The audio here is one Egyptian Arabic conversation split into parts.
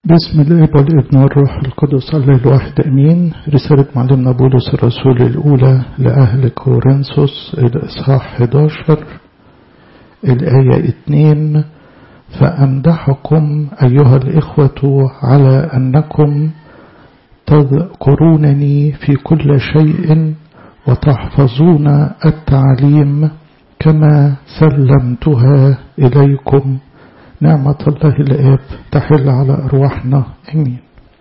بسم الله والابن والروح القدس الله الواحد امين رسالة معلمنا بولس الرسول الاولى لاهل كورنثوس الاصحاح 11 الايه 2 فامدحكم ايها الاخوة على انكم تذكرونني في كل شيء وتحفظون التعليم كما سلمتها اليكم نعمة الله الآب تحل على أرواحنا أمين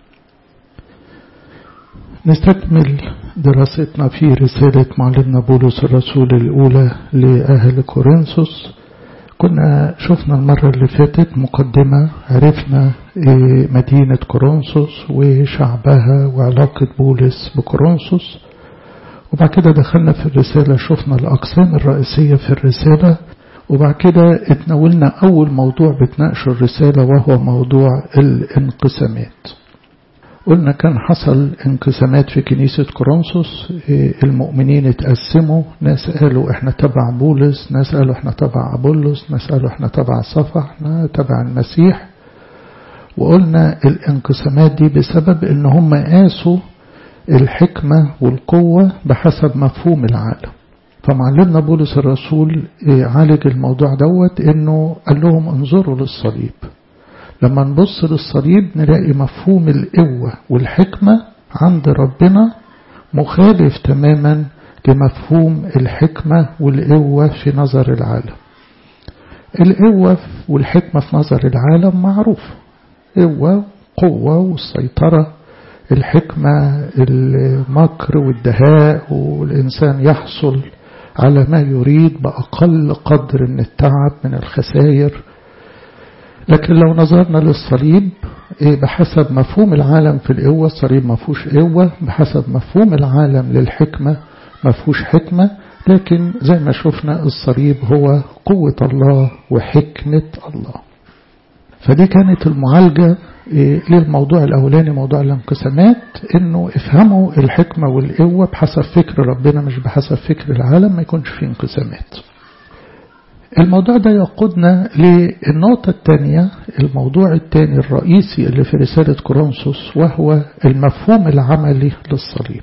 نستكمل دراستنا في رسالة معلمنا بولس الرسول الأولى لأهل كورنثوس كنا شفنا المرة اللي فاتت مقدمة عرفنا مدينة كورنثوس وشعبها وعلاقة بولس بكورنثوس وبعد كده دخلنا في الرسالة شفنا الأقسام الرئيسية في الرسالة وبعد كده اتناولنا أول موضوع بتناقش الرسالة وهو موضوع الانقسامات قلنا كان حصل انقسامات في كنيسة كورنثوس المؤمنين اتقسموا ناس قالوا احنا تبع بولس ناس قالوا احنا تبع أبولس ناس قالوا احنا تبع صفا احنا تبع المسيح وقلنا الانقسامات دي بسبب ان هم قاسوا الحكمة والقوة بحسب مفهوم العالم فمعلمنا بولس الرسول عالج الموضوع دوت انه قال لهم انظروا للصليب لما نبص للصليب نلاقي مفهوم القوة والحكمة عند ربنا مخالف تماما لمفهوم الحكمة والقوة في نظر العالم القوة والحكمة في نظر العالم معروف قوة قوة والسيطرة الحكمة المكر والدهاء والإنسان يحصل على ما يريد بأقل قدر من التعب من الخسائر لكن لو نظرنا للصليب بحسب مفهوم العالم في القوة الصليب ما فيهوش قوة بحسب مفهوم العالم للحكمة ما فيهوش حكمة لكن زي ما شفنا الصليب هو قوة الله وحكمة الله فدي كانت المعالجة للموضوع الأولاني موضوع الانقسامات إنه افهموا الحكمة والقوة بحسب فكر ربنا مش بحسب فكر العالم ما يكونش فيه انقسامات الموضوع ده يقودنا للنقطة الثانية الموضوع الثاني الرئيسي اللي في رسالة كورنثوس وهو المفهوم العملي للصليب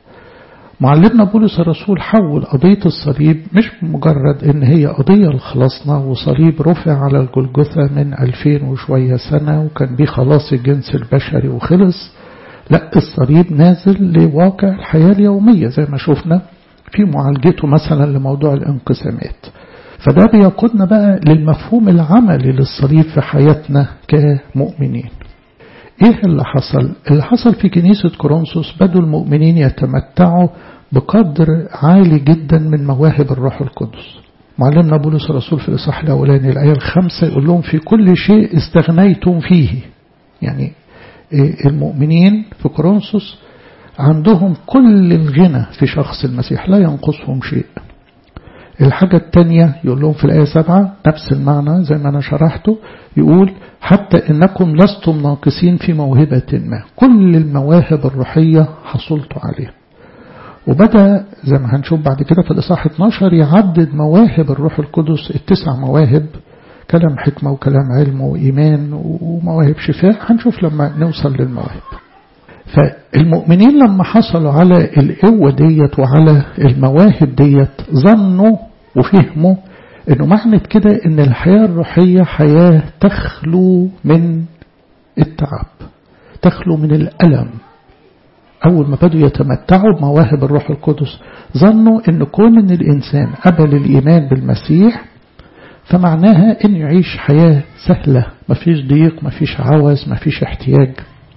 معلمنا بولس الرسول حول قضية الصليب مش مجرد ان هي قضية لخلاصنا وصليب رفع على الجلجثة من ألفين وشوية سنة وكان بيه خلاص الجنس البشري وخلص لا الصليب نازل لواقع الحياة اليومية زي ما شفنا في معالجته مثلا لموضوع الانقسامات فده بيقودنا بقى للمفهوم العملي للصليب في حياتنا كمؤمنين ايه اللي حصل اللي حصل في كنيسة كورنثوس بدوا المؤمنين يتمتعوا بقدر عالي جدا من مواهب الروح القدس معلمنا بولس الرسول في الإصحاح الأولاني الآية الخامسة يقول لهم في كل شيء استغنيتم فيه يعني المؤمنين في كورنثوس عندهم كل الغنى في شخص المسيح لا ينقصهم شيء الحاجة الثانية يقول لهم في الآية سبعة نفس المعنى زي ما أنا شرحته يقول حتى إنكم لستم ناقصين في موهبة ما كل المواهب الروحية حصلتوا عليها وبدأ زي ما هنشوف بعد كده في الإصحاح 12 يعدد مواهب الروح القدس التسع مواهب كلام حكمة وكلام علم وإيمان ومواهب شفاء هنشوف لما نوصل للمواهب فالمؤمنين لما حصلوا على القوة ديت وعلى المواهب ديت ظنوا وفهموا انه معنى كده ان الحياة الروحية حياة تخلو من التعب تخلو من الألم أول ما بدوا يتمتعوا بمواهب الروح القدس ظنوا ان كون ان الإنسان قبل الإيمان بالمسيح فمعناها انه يعيش حياة سهلة مفيش ضيق مفيش عوز مفيش احتياج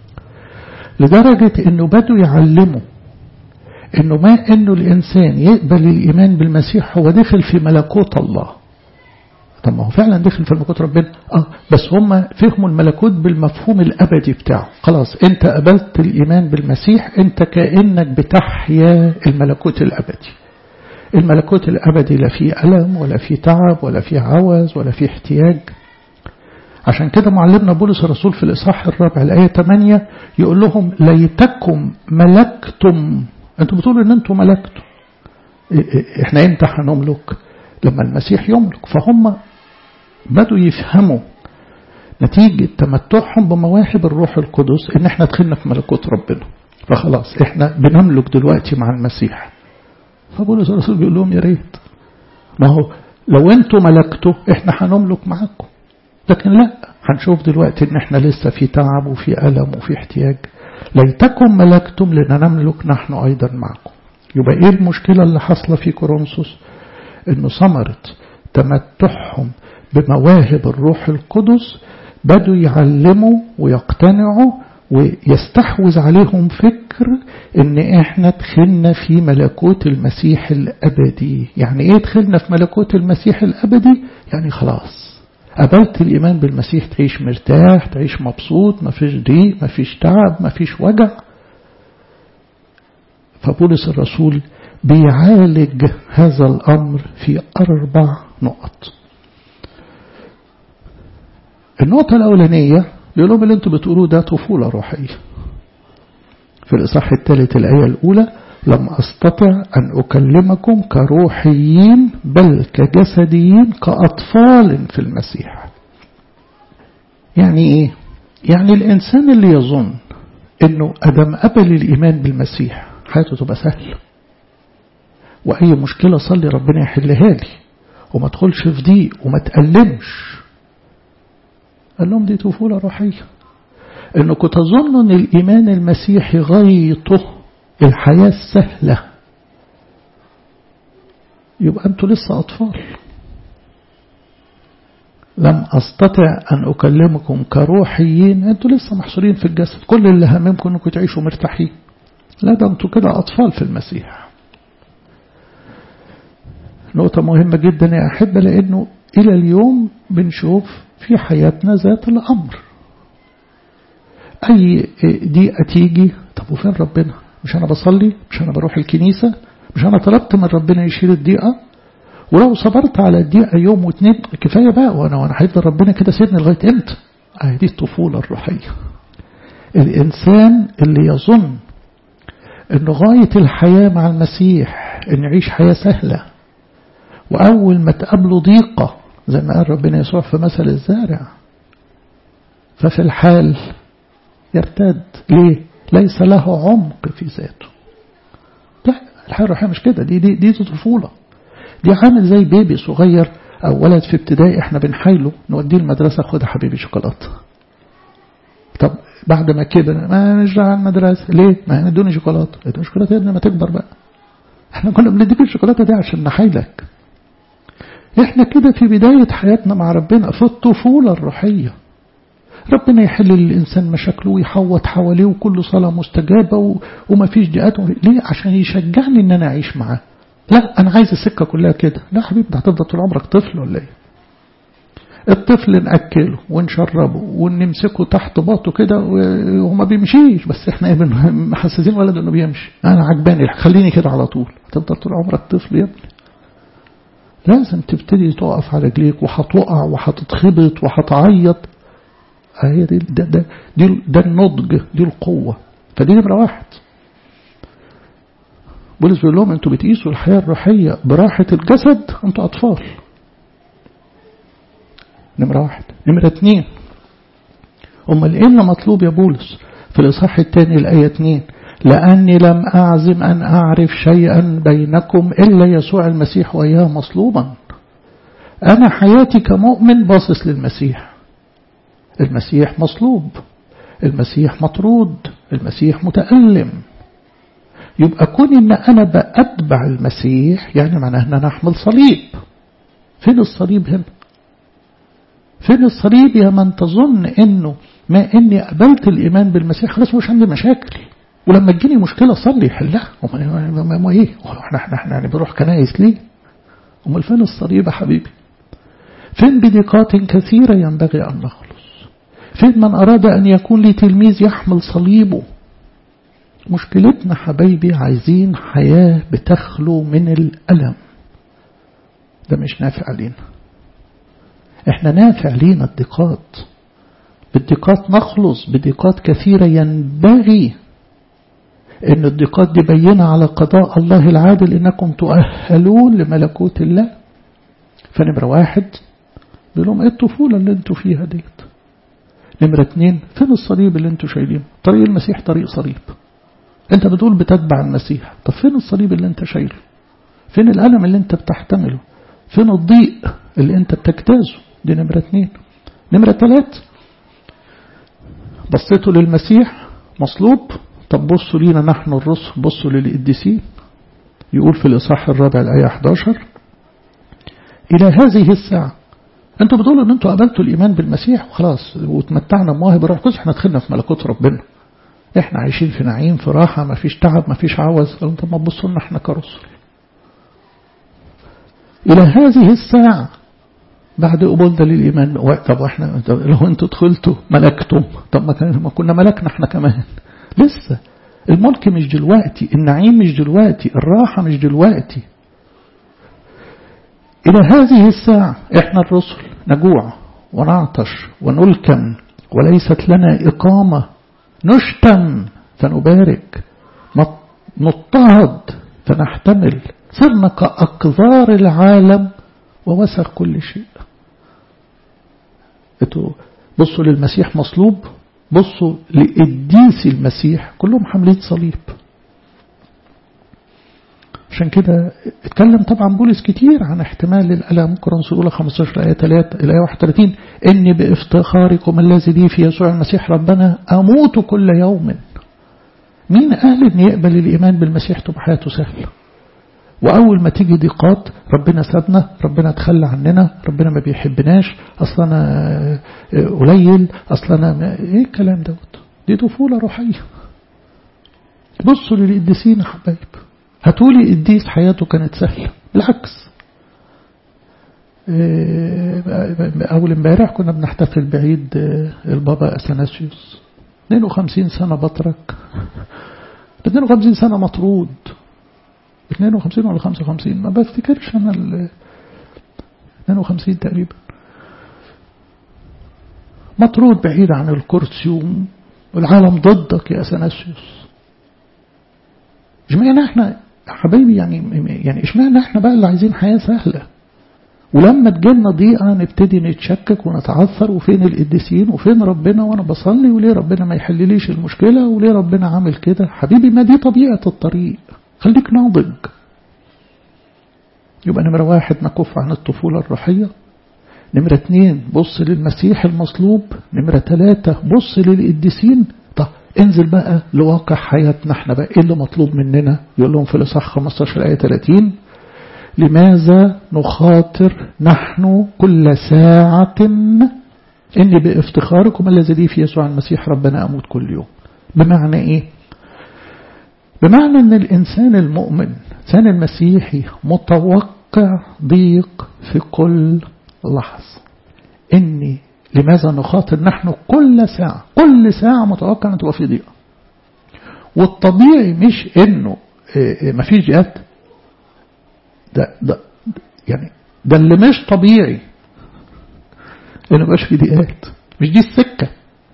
لدرجة انه بدوا يعلموا انه ما انه الانسان يقبل الايمان بالمسيح هو دخل في ملكوت الله طب ما هو فعلا دخل في ملكوت ربنا اه بس هم فهموا الملكوت بالمفهوم الابدي بتاعه خلاص انت قبلت الايمان بالمسيح انت كانك بتحيا الملكوت الابدي الملكوت الابدي لا فيه الم ولا فيه تعب ولا فيه عوز ولا فيه احتياج عشان كده معلمنا بولس الرسول في الإصحاح الرابع الآية 8 يقول لهم ليتكم ملكتم انتوا بتقولوا ان انتوا ملكتوا احنا امتى هنملك لما المسيح يملك فهم بدوا يفهموا نتيجة تمتعهم بمواهب الروح القدس ان احنا دخلنا في ملكوت ربنا فخلاص احنا بنملك دلوقتي مع المسيح فبولس الرسول بيقول لهم يا ريت ما هو لو انتوا ملكتوا احنا هنملك معاكم لكن لا هنشوف دلوقتي ان احنا لسه في تعب وفي ألم وفي احتياج ليتكم ملكتم لنا نملك نحن أيضا معكم يبقى ايه المشكلة اللي حصلة في كورنثوس انه ثمرة تمتعهم بمواهب الروح القدس بدوا يعلموا ويقتنعوا ويستحوذ عليهم فكر ان احنا دخلنا في ملكوت المسيح الابدي يعني ايه دخلنا في ملكوت المسيح الابدي يعني خلاص قبلت الايمان بالمسيح تعيش مرتاح تعيش مبسوط مفيش ضيق مفيش تعب مفيش وجع فبولس الرسول بيعالج هذا الامر في اربع نقط النقطة الأولانية بيقول لهم اللي انتوا بتقولوه ده طفولة روحية في الإصحاح الثالث الآية الأولى لم أستطع أن أكلمكم كروحيين بل كجسديين كأطفال في المسيح يعني إيه؟ يعني الإنسان اللي يظن أنه أدم قبل الإيمان بالمسيح حياته تبقى سهلة وأي مشكلة صلي ربنا يحلها لي وما تدخلش في ضيق وما تألمش قال لهم دي طفولة روحية انكم تظنوا ان الايمان المسيحي غايته الحياة السهلة يبقى انتوا لسه اطفال لم استطع ان اكلمكم كروحيين انتوا لسه محصورين في الجسد كل اللي هممكم انكم تعيشوا مرتاحين لا ده انتوا كده اطفال في المسيح نقطة مهمة جدا يا أحبة لأنه إلى اليوم بنشوف في حياتنا ذات الأمر أي دقيقة تيجي طب وفين ربنا مش أنا بصلي مش أنا بروح الكنيسة مش أنا طلبت من ربنا يشيل الدقيقة ولو صبرت على الدقيقة يوم واتنين كفاية بقى وأنا وأنا هيفضل ربنا كده سيبني لغاية إمتى أهي دي الطفولة الروحية الإنسان اللي يظن أن غاية الحياة مع المسيح أن يعيش حياة سهلة وأول ما تقابله ضيقة زي ما قال ربنا يسوع في مثل الزارع ففي الحال يرتد ليه ليس له عمق في ذاته لا الحياة الروحية مش كده دي دي دي طفولة دي عامل زي بيبي صغير أو ولد في ابتدائي احنا بنحايله نوديه المدرسة خد حبيبي شوكولاتة طب بعد ما كبر ما نرجع على المدرسة ليه؟ ما ادوني شوكولاتة ادوني شوكولاتة يا ابني ما تكبر بقى احنا كنا بنديك الشوكولاتة دي عشان نحايلك احنا كده في بداية حياتنا مع ربنا في الطفولة الروحية ربنا يحل للإنسان مشاكله ويحوط حواليه وكل صلاة مستجابة و... وما فيش دقات ليه عشان يشجعني ان انا اعيش معاه لا انا عايز السكة كلها كده لا حبيبي ده هتفضل طول عمرك طفل ولا ايه الطفل نأكله ونشربه ونمسكه تحت باطه كده وما بيمشيش بس احنا ايه محسسين ولد انه بيمشي انا عجباني خليني كده على طول هتفضل طول عمرك طفل يا ابني لازم تبتدي تقف على رجليك وهتقع وهتتخبط وهتعيط هي دي ده, ده, دي ده النضج دي القوة فدي نمرة واحد بولس بيقول لهم انتوا بتقيسوا الحياة الروحية براحة الجسد انتوا أطفال نمرة واحد نمرة اتنين أمال إيه اللي مطلوب يا بولس في الإصحاح الثاني الآية اتنين لأني لم أعزم أن أعرف شيئا بينكم إلا يسوع المسيح وإياه مصلوبا أنا حياتي كمؤمن باصص للمسيح المسيح مصلوب المسيح مطرود المسيح متألم يبقى كون ان انا بأتبع المسيح يعني معناه ان انا احمل صليب فين الصليب هنا فين الصليب يا من تظن انه ما اني قبلت الايمان بالمسيح خلاص مش عندي مشاكل ولما تجيني مشكله صلي يحلها ما ايه احنا احنا احنا يعني بنروح كنايس ليه امال فين الصليب يا حبيبي فين بدقات كثيره ينبغي ان نخلص فين من اراد ان يكون لي تلميذ يحمل صليبه مشكلتنا حبايبي عايزين حياه بتخلو من الالم ده مش نافع علينا احنا نافع لينا الدقات بالدقات نخلص بدقات كثيرة ينبغي ان الدقات دي بينة على قضاء الله العادل انكم تؤهلون لملكوت الله فنمرة واحد بيقول لهم ايه الطفولة اللي انتوا فيها ديت نمرة اتنين فين الصليب اللي انتوا شايلينه طريق المسيح طريق صليب انت بتقول بتتبع المسيح طب فين الصليب اللي انت شايله فين الألم اللي انت بتحتمله فين الضيق اللي انت بتجتازه دي نمرة اتنين نمرة تلات بصيتوا للمسيح مصلوب طب بصوا لينا نحن الرسل بصوا للقديسين يقول في الإصحاح الرابع الآية 11 إلى هذه الساعة أنتوا بتقولوا أن أنتوا قبلتوا الإيمان بالمسيح وخلاص وتمتعنا بمواهب الروح القدس احنا دخلنا في ملكوت ربنا احنا عايشين في نعيم في راحة ما فيش تعب ما فيش عوز قالوا طب ما تبصوا لنا احنا كرسل إلى هذه الساعة بعد قبولنا للإيمان طب واحنا لو انتوا دخلتوا ملكتم طب ما كنا ملكنا احنا كمان لسه الملك مش دلوقتي النعيم مش دلوقتي الراحة مش دلوقتي إلى هذه الساعة إحنا الرسل نجوع ونعطش ونلكم وليست لنا إقامة نشتم فنبارك نضطهد فنحتمل صرنا كأقذار العالم ووسخ كل شيء بصوا للمسيح مصلوب بصوا لقديس المسيح كلهم حاملين صليب عشان كده اتكلم طبعا بولس كتير عن احتمال الألم كورنثوس الأولى 15 آية 3 إلى آية 31 إني بافتخاركم الذي لي في يسوع المسيح ربنا أموت كل يوم مين قال إن يقبل الإيمان بالمسيح تبقى حياته سهلة وأول ما تيجي ضيقات ربنا سابنا ربنا تخلى عننا ربنا ما بيحبناش أصلا أنا قليل أصلا أنا ما... إيه الكلام دوت دي طفولة روحية بصوا للقديسين يا حبايب هتقولي قديس حياته كانت سهلة بالعكس أول امبارح كنا بنحتفل بعيد البابا أثناسيوس 52 سنة بطرك 52 سنة مطرود 52 ولا 55 ما بفتكرش أنا ال 52 تقريبا مطرود بعيد عن الكرسي والعالم ضدك يا أثناسيوس اشمعنى احنا حبايبي يعني يعني اشمعنى احنا بقى اللي عايزين حياة سهلة ولما تجيلنا ضيقة نبتدي نتشكك ونتعثر وفين القديسين وفين ربنا وانا بصلي وليه ربنا ما يحلليش المشكلة وليه ربنا عامل كده حبيبي ما دي طبيعة الطريق خليك ناضج يبقى نمرة واحد نكف عن الطفولة الروحية نمرة اتنين بص للمسيح المصلوب نمرة تلاتة بص للقديسين طب انزل بقى لواقع حياتنا احنا بقى ايه اللي مطلوب مننا يقول لهم في الإصحاح 15 آية 30 لماذا نخاطر نحن كل ساعة إني بافتخاركم الذي لي في يسوع المسيح ربنا أموت كل يوم بمعنى إيه بمعنى أن الإنسان المؤمن الإنسان المسيحي متوقع ضيق في كل لحظة إني لماذا نخاطر نحن كل ساعة كل ساعة متوقع أن تبقى في ضيقة والطبيعي مش إنه مفيش جهات ده, ده يعني ده اللي مش طبيعي انه مبقاش في ضيقات مش دي السكة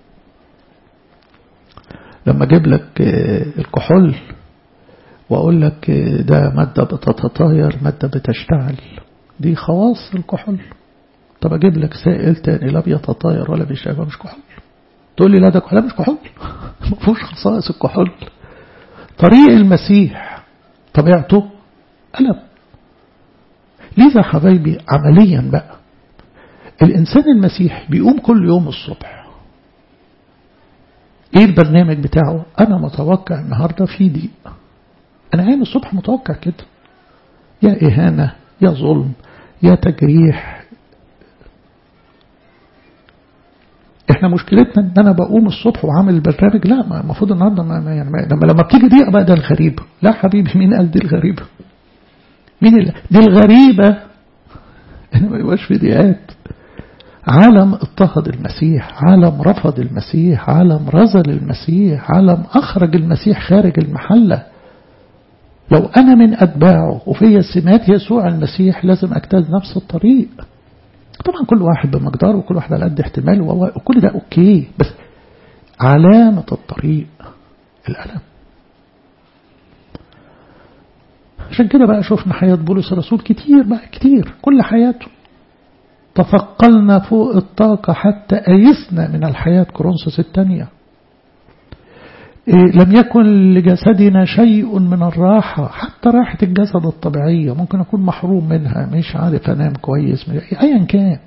لما اجيب لك الكحول واقول لك ده مادة بتتطاير مادة بتشتعل دي خواص الكحول طب اجيب لك سائل تاني لا بيتطاير ولا بيشتغل مش كحول تقول لي لا ده كحول مش كحول ما فيهوش خصائص الكحول طريق المسيح طبيعته ألم لذا حبايبي عمليا بقى الإنسان المسيح بيقوم كل يوم الصبح ايه البرنامج بتاعه انا متوقع النهاردة في ضيق انا قايم الصبح متوقع كده يا اهانة يا ظلم يا تجريح احنا مشكلتنا ان انا بقوم الصبح وعامل البرنامج لا المفروض النهارده ما يعني ما لما لما بتيجي ضيقه بقى ده الغريبه لا حبيبي مين قال دي الغريبه مين اللي دي الغريبه ان ما يبقاش في ضيقات عالم اضطهد المسيح عالم رفض المسيح عالم رزل المسيح عالم أخرج المسيح خارج المحلة لو أنا من أتباعه وفي سمات يسوع المسيح لازم أجتاز نفس الطريق طبعا كل واحد بمقداره وكل واحد على قد احتماله وكل ده أوكي بس علامة الطريق الألم عشان كده بقى شفنا حياة بولس الرسول كتير بقى كتير كل حياته تفقلنا فوق الطاقة حتى أيسنا من الحياة كورنثوس الثانية لم يكن لجسدنا شيء من الراحة حتى راحة الجسد الطبيعية ممكن أكون محروم منها مش عارف أنام كويس أيا كان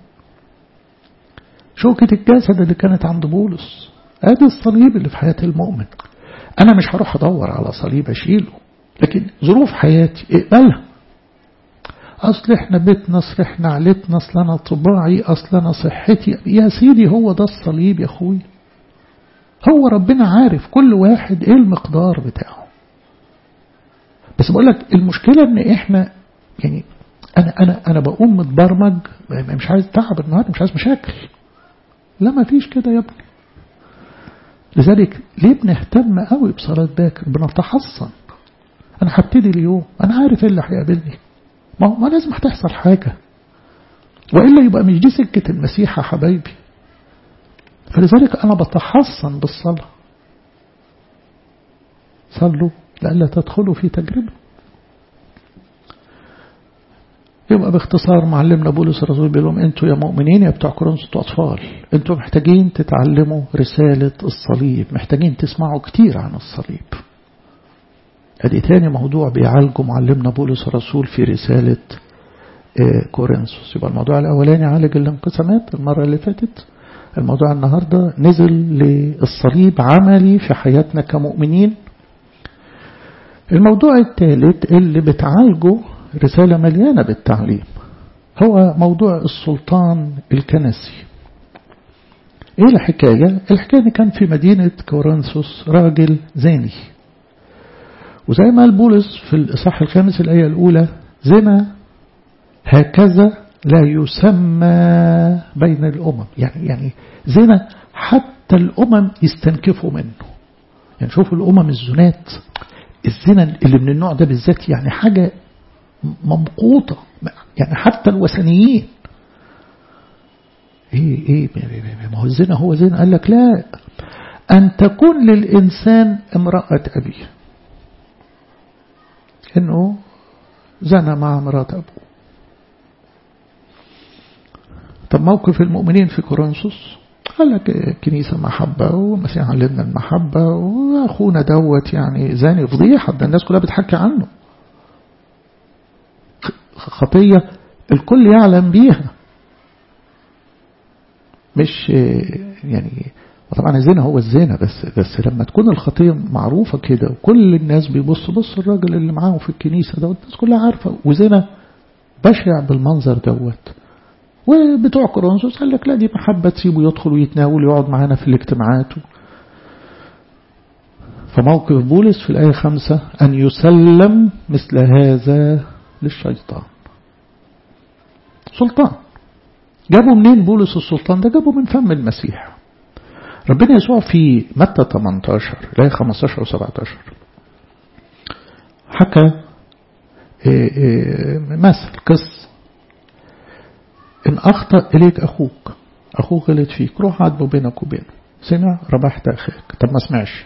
شوكة الجسد اللي كانت عند بولس ادي الصليب اللي في حياة المؤمن أنا مش هروح أدور على صليب أشيله لكن ظروف حياتي اقبلها أصل إحنا بيتنا أصل إحنا عيلتنا أصل أنا طباعي أصل أنا صحتي يا سيدي هو ده الصليب يا أخوي هو ربنا عارف كل واحد إيه المقدار بتاعه بس بقول لك المشكلة إن إحنا يعني أنا أنا أنا بقوم متبرمج مش عايز تعب النهارده مش عايز مشاكل لا ما فيش كده يا ابني لذلك ليه بنهتم قوي بصلاة باكر بنتحصن أنا هبتدي اليوم أنا عارف إيه اللي هيقابلني ما هو ما لازم هتحصل حاجة وإلا يبقى مش دي سكة المسيح يا حبايبي فلذلك أنا بتحصن بالصلاة صلوا لألا تدخلوا في تجربة يبقى باختصار معلمنا بولس الرسول بيقول لهم انتوا يا مؤمنين يا بتوع كورنثوس اطفال انتوا محتاجين تتعلموا رسالة الصليب محتاجين تسمعوا كتير عن الصليب ادي تاني موضوع بيعالجه معلمنا بولس الرسول في رسالة كورنثوس يبقى الموضوع الاولاني عالج الانقسامات المرة اللي فاتت الموضوع النهاردة نزل للصليب عملي في حياتنا كمؤمنين الموضوع الثالث اللي بتعالجه رسالة مليانة بالتعليم هو موضوع السلطان الكنسي ايه الحكاية الحكاية كان في مدينة كورنثوس راجل زاني وزي ما قال بولس في الإصحاح الخامس الآية الأولى زنا هكذا لا يسمى بين الأمم يعني يعني زنا حتى الأمم يستنكفوا منه يعني شوفوا الأمم الزنات الزنا اللي من النوع ده بالذات يعني حاجة ممقوطة يعني حتى الوثنيين ايه ايه ما هو الزنا هو زنا قال لك لا أن تكون للإنسان امرأة أبيه إنه زنى مع امرأة أبوه طب موقف المؤمنين في كورنثوس قال لك كنيسة محبة والمسيح علمنا المحبة وأخونا دوت يعني زاني فضيحة ده الناس كلها بتحكي عنه خطية الكل يعلم بيها مش يعني طبعا الزنا هو الزنا بس بس لما تكون الخطية معروفة كده وكل الناس بيبص بص الراجل اللي معاهم في الكنيسة دوت الناس كلها عارفة وزنا بشع بالمنظر دوت وبتوع كورنثوس قال لك لا دي محبة تسيبه يدخل ويتناول ويقعد معانا في الاجتماعات فموقف بولس في الآية خمسة أن يسلم مثل هذا للشيطان سلطان جابوا منين بولس السلطان ده جابوا من فم المسيح ربنا يسوع في متى 18 الآية 15 و 17 حكى مثل قصة إن أخطأ إليك أخوك أخوك غلط فيك روح عاتبه بينك وبينه سمع ربحت أخاك طب ما سمعش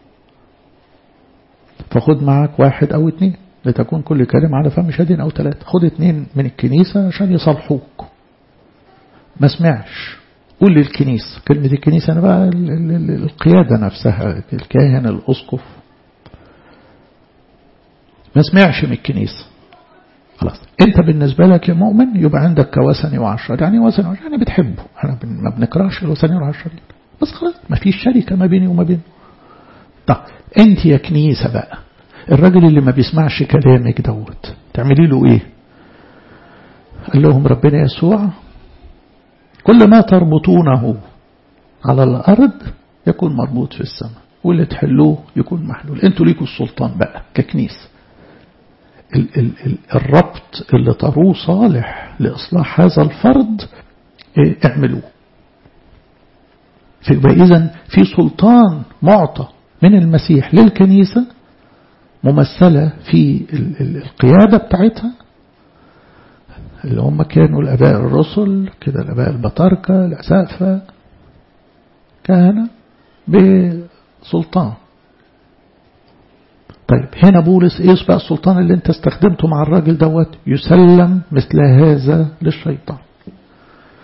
فخد معك واحد أو اتنين لتكون كل كلمة على فم شهد أو ثلاثة خد اتنين من الكنيسة عشان يصالحوك ما سمعش قول للكنيسة كلمة الكنيسة أنا بقى القيادة نفسها الكاهن الأسقف ما سمعش من الكنيسة خلاص انت بالنسبة لك يا مؤمن يبقى عندك كوثني وعشرة يعني وثني وعشرة يعني بتحبه احنا ما بنكرهش الوثني والعشرين بس خلاص ما فيش شركة ما بيني وما بينه طب انت يا كنيسة بقى الراجل اللي ما بيسمعش كلامك دوت تعملي له ايه قال لهم ربنا يسوع كل ما تربطونه على الأرض يكون مربوط في السماء واللي تحلوه يكون محلول انتوا ليكوا السلطان بقى ككنيسة ال ال ال الربط اللي تروه صالح لإصلاح هذا الفرد اه اعملوه فيبقى إذا في سلطان معطى من المسيح للكنيسة ممثلة في القيادة بتاعتها اللي هم كانوا الأباء الرسل كده الأباء البطاركة الأسافة كهنة بسلطان طيب هنا بولس ايه بقى السلطان اللي انت استخدمته مع الراجل دوت يسلم مثل هذا للشيطان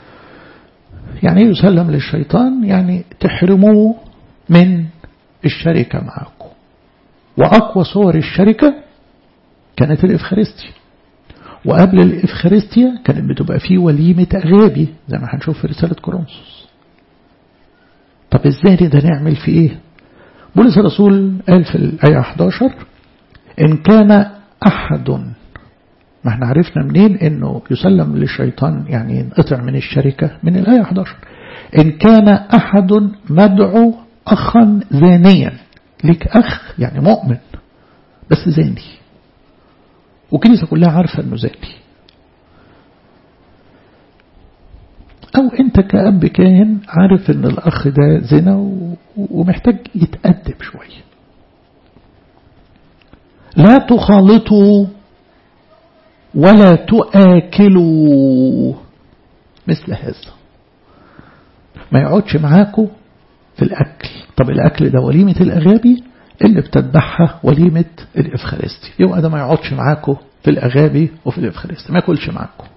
يعني ايه يسلم للشيطان يعني تحرموه من الشركة معكم وأقوى صور الشركة كانت الإفخارستيا وقبل الإفخارستيا كانت بتبقى فيه وليمة أغابي زي ما هنشوف في رسالة كورنثوس طب ازاي ده نعمل في ايه بولس الرسول قال في الآية 11 إن كان أحد ما احنا عرفنا منين انه يسلم للشيطان يعني ينقطع من الشركة من الآية 11 إن كان أحد مدعو أخا زانيا ليك أخ يعني مؤمن بس زاني والكنيسة كلها عارفة أنه زاني أو أنت كأب كاهن عارف أن الأخ ده زنا ومحتاج يتأدب شوية لا تخالطوا ولا تآكلوا مثل هذا ما يقعدش معاكم في الأكل طب الأكل ده وليمة الأغابي اللي بتذبحها وليمة الإفخارستي يبقى ده ما يقعدش معاكم في الأغابي وفي الإفخارستي ما ياكلش معاكم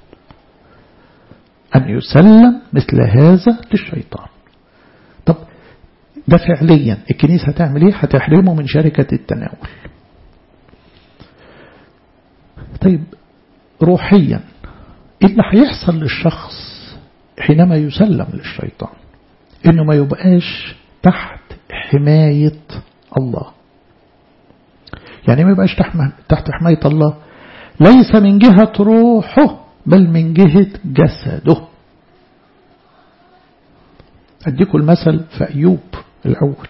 أن يسلم مثل هذا للشيطان طب ده فعليا الكنيسة هتعمل ايه هتحرمه من شركة التناول طيب روحيا ايه اللي هيحصل للشخص حينما يسلم للشيطان انه ما يبقاش تحت حماية الله يعني ما يبقاش تحت حماية الله ليس من جهة روحه بل من جهة جسده أديكم المثل في أيوب الأول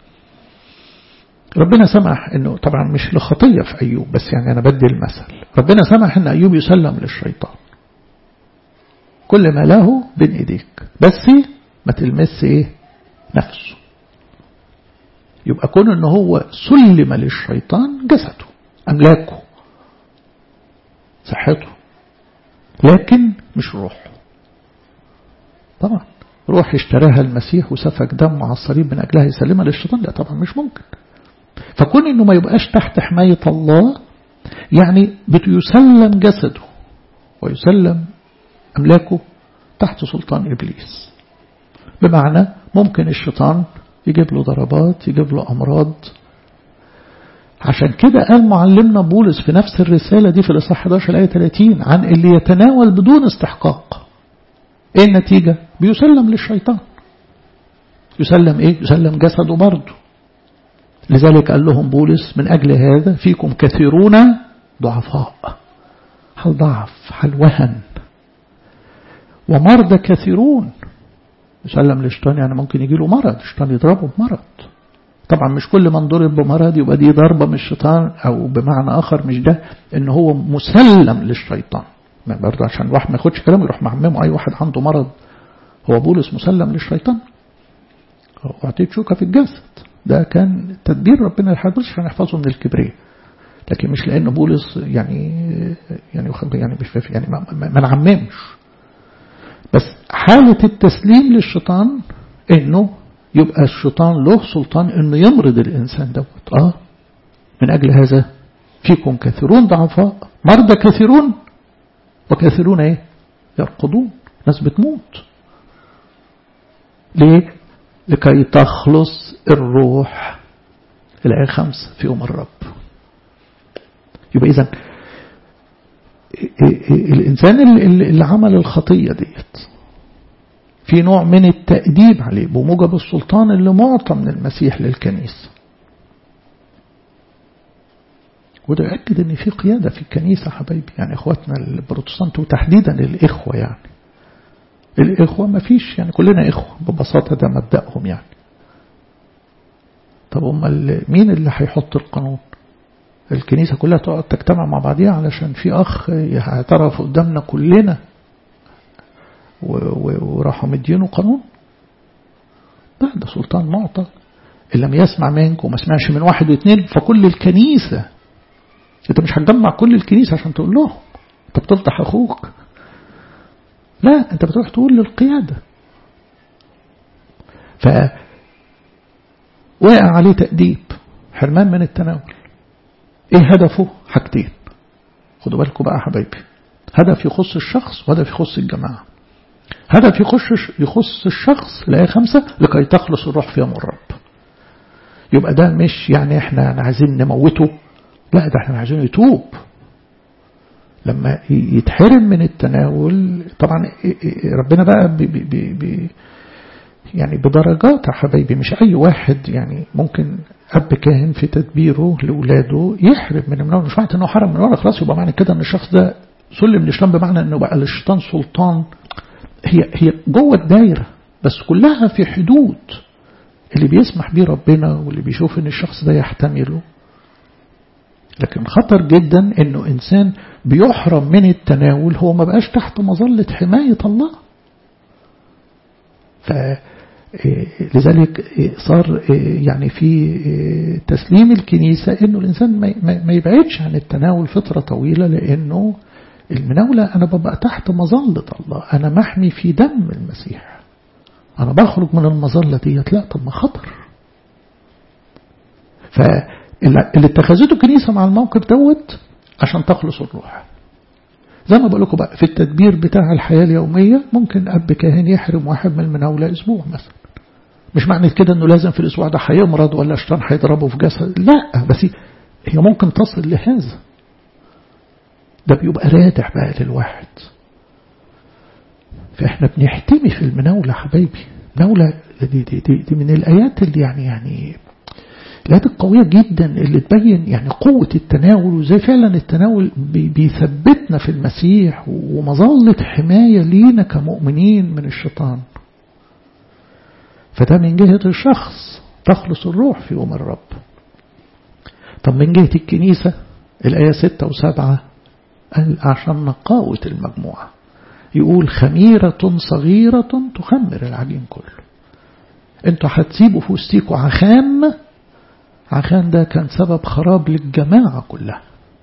ربنا سمح انه طبعا مش لخطية في أيوب بس يعني أنا بدي المثل ربنا سمح ان أيوب يسلم للشيطان كل ما له بين ايديك بس ما تلمس ايه نفسه يبقى كون ان هو سلم للشيطان جسده املاكه صحته لكن مش روحه طبعا روح اشتراها المسيح وسفك دم على الصليب من أجلها يسلمها للشيطان لا طبعا مش ممكن فكون انه ما يبقاش تحت حماية الله يعني بيسلم جسده ويسلم أملاكه تحت سلطان إبليس بمعنى ممكن الشيطان يجيب له ضربات يجيب له أمراض عشان كده قال معلمنا بولس في نفس الرسالة دي في الإصحاح 11 آية 30 عن اللي يتناول بدون استحقاق ايه النتيجة بيسلم للشيطان يسلم ايه يسلم جسده برضه لذلك قال لهم بولس من أجل هذا فيكم كثيرون ضعفاء هل ضعف هل وهن ومرضى كثيرون يسلم للشيطان يعني ممكن يجي له مرض الشيطان يضربه بمرض طبعا مش كل من ضرب بمرض يبقى دي ضربة من الشيطان أو بمعنى آخر مش ده إن هو مسلم للشيطان برضه عشان الواحد ما ياخدش كلامه يروح معممه أي واحد عنده مرض هو بولس مسلم للشيطان أعطيت شوكة في الجسد ده كان تدبير ربنا الحدث عشان يحفظه من الكبرياء لكن مش لأن بولس يعني يعني يعني مش يعني ما, ما نعممش بس حالة التسليم للشيطان انه يبقى الشيطان له سلطان انه يمرض الانسان دوت اه من اجل هذا فيكم كثيرون ضعفاء مرضى كثيرون وكثيرون ايه يرقدون ناس بتموت ليه لكي تخلص الروح الآية خمسة في يوم الرب يبقى إذا الإنسان اللي عمل الخطية ديت في نوع من التأديب عليه بموجب السلطان اللي معطى من المسيح للكنيسة وده يؤكد ان في قيادة في الكنيسة حبايبي يعني اخواتنا البروتستانت وتحديدا الاخوة يعني الإخوة ما فيش يعني كلنا إخوة ببساطة ده مبدأهم يعني طب أمال مين اللي هيحط القانون الكنيسة كلها تقعد تجتمع مع بعضيها علشان في أخ هيعترف قدامنا كلنا وراحوا مدينه قانون لا ده سلطان معطى إن لم يسمع منك وما سمعش من واحد واثنين فكل الكنيسة انت مش هتجمع كل الكنيسة عشان تقول لهم انت بتفضح اخوك لا انت بتروح تقول للقيادة ف وقع عليه تأديب حرمان من التناول ايه هدفه حاجتين خدوا بالكم بقى حبايبي هدف يخص الشخص وهدف يخص الجماعة هدف يخش يخص الشخص الآية خمسة لكي تخلص الروح في يوم الرب يبقى ده مش يعني احنا عايزين نموته لا ده احنا عايزين يتوب لما يتحرم من التناول طبعا ربنا بقى بي بي بي يعني بدرجات يا حبايبي مش أي واحد يعني ممكن أب كاهن في تدبيره لأولاده يحرم من المناول مش معنى أنه حرم من ورا خلاص يبقى معنى كده أن الشخص ده سلم الإسلام بمعنى أنه بقى الشيطان سلطان هي هي جوه الدايرة بس كلها في حدود اللي بيسمح بيه ربنا واللي بيشوف ان الشخص ده يحتمله لكن خطر جدا انه انسان بيحرم من التناول هو ما بقاش تحت مظلة حماية الله فلذلك صار يعني في تسليم الكنيسة انه الانسان ما يبعدش عن التناول فترة طويلة لانه المناولة انا ببقى تحت مظلة الله انا محمي في دم المسيح أنا بخرج من المظلة ديت لا طب ما خطر فاللي اتخذته الكنيسة مع الموقف دوت عشان تخلص الروح زي ما بقول لكم بقى في التدبير بتاع الحياة اليومية ممكن أب كاهن يحرم واحد من المناولة أسبوع مثلا مش معنى كده أنه لازم في الأسبوع ده هيمرض ولا الشيطان هيضربه في جسد لا بس هي ممكن تصل لهذا ده بيبقى رادع بقى للواحد فاحنا بنحتمي في المناولة حبايبي مناولة دي, دي, دي, دي من الآيات اللي يعني يعني الآيات القوية جدا اللي تبين يعني قوة التناول وزي فعلا التناول بي بيثبتنا في المسيح ومظلة حماية لينا كمؤمنين من الشيطان فده من جهة الشخص تخلص الروح في يوم الرب طب من جهة الكنيسة الآية ستة وسبعة قال عشان نقاوة المجموعة يقول خميرة صغيرة تخمر العجين كله انتوا هتسيبوا في وسطيكوا عخام عخان ده كان سبب خراب للجماعة كلها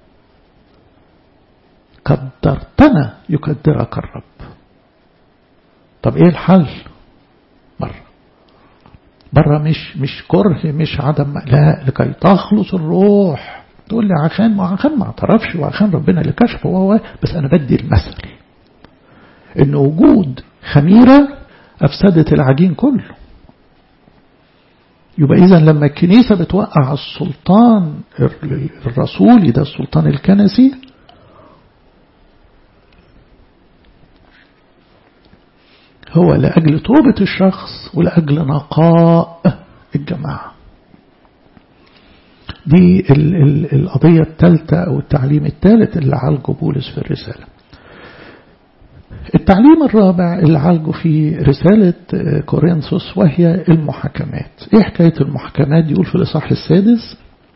قدرتنا يقدرك الرب طب ايه الحل بره بره مش مش كره مش عدم لا لكي تخلص الروح تقول لي عخان ما عخان ما اعترفش وعخان ربنا اللي كشفه وهو بس انا بدي المثل ان وجود خميرة افسدت العجين كله يبقى اذا لما الكنيسة بتوقع السلطان الرسولي ده السلطان الكنسي هو لأجل توبة الشخص ولأجل نقاء الجماعة دي ال ال القضية الثالثة أو التعليم الثالث اللي عالجه بولس في الرسالة التعليم الرابع اللي عالجه في رسالة كورنثوس وهي المحاكمات ايه حكاية المحاكمات يقول في الإصحاح السادس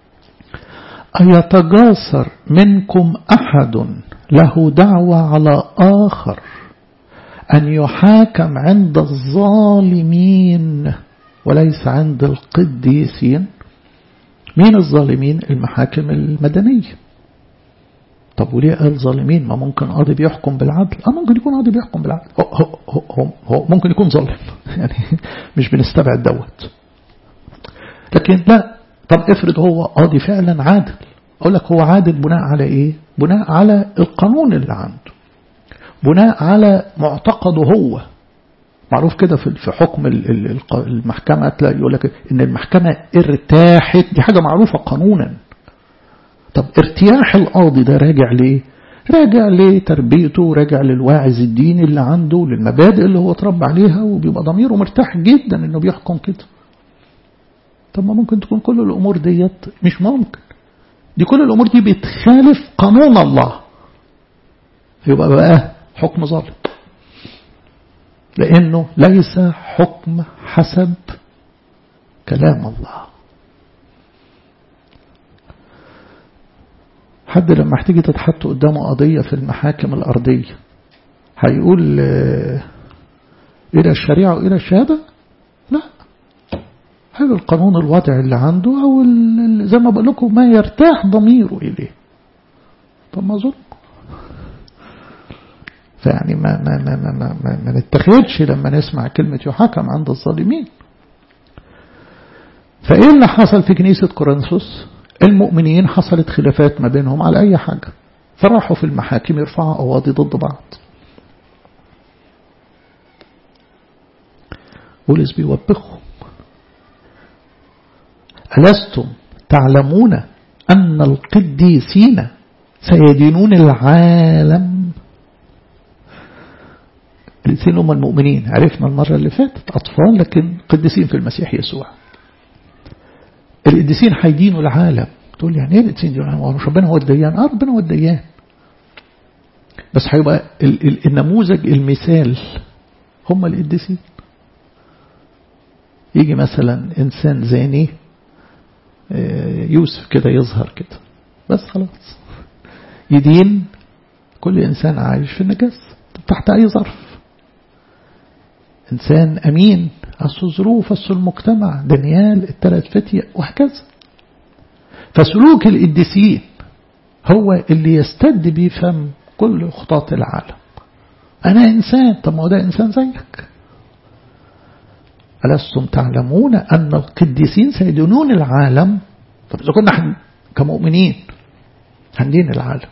أيتجاسر منكم أحد له دعوة على آخر أن يحاكم عند الظالمين وليس عند القديسين مين الظالمين المحاكم المدنية طب وليه قال ظالمين ما ممكن قاضي بيحكم بالعدل اه ممكن يكون قاضي بيحكم بالعدل هو, هو, هو, هو ممكن يكون ظالم يعني مش بنستبعد دوت لكن لا طب افرض هو قاضي فعلا عادل اقول لك هو عادل بناء على ايه بناء على القانون اللي عنده بناء على معتقده هو معروف كده في حكم المحكمة تلاقي يقول لك ان المحكمة ارتاحت دي حاجة معروفة قانونا طب ارتياح القاضي ده راجع ليه راجع لتربيته راجع للواعظ الديني اللي عنده للمبادئ اللي هو اتربى عليها وبيبقى ضميره مرتاح جدا انه بيحكم كده طب ما ممكن تكون كل الامور ديت مش ممكن دي كل الامور دي بتخالف قانون الله يبقى بقى حكم ظالم لأنه ليس حكم حسب كلام الله حد لما هتيجي تتحط قدامه قضية في المحاكم الأرضية هيقول إلى الشريعة وإلى الشهادة لا هذا القانون الوضع اللي عنده أو زي ما بقول لكم ما يرتاح ضميره إليه طب ما ظلم فيعني ما ما ما ما ما, ما, ما نتخذش لما نسمع كلمة يحاكم عند الظالمين فإيه اللي حصل في كنيسة كورنثوس المؤمنين حصلت خلافات ما بينهم على أي حاجة فراحوا في المحاكم يرفعوا قواضي ضد بعض بولس بيوبخهم ألستم تعلمون أن القديسين سيدينون العالم القديسين هم المؤمنين عرفنا المرة اللي فاتت أطفال لكن قديسين في المسيح يسوع القديسين هيدينوا العالم تقول يعني ايه القديسين دي هو مش ربنا هو الديان اه ربنا هو الديان بس هيبقى النموذج المثال هم القديسين يجي مثلا إنسان زاني يوسف كده يظهر كده بس خلاص يدين كل إنسان عايش في النجاس تحت أي ظرف إنسان أمين أصل الظروف أصل المجتمع دانيال الثلاث فتية وهكذا فسلوك القديسين هو اللي يستد بيه فم كل خطاط العالم أنا إنسان طب ما هو ده إنسان زيك ألستم تعلمون أن القديسين سيدينون العالم طب إذا كنا كمؤمنين هندين العالم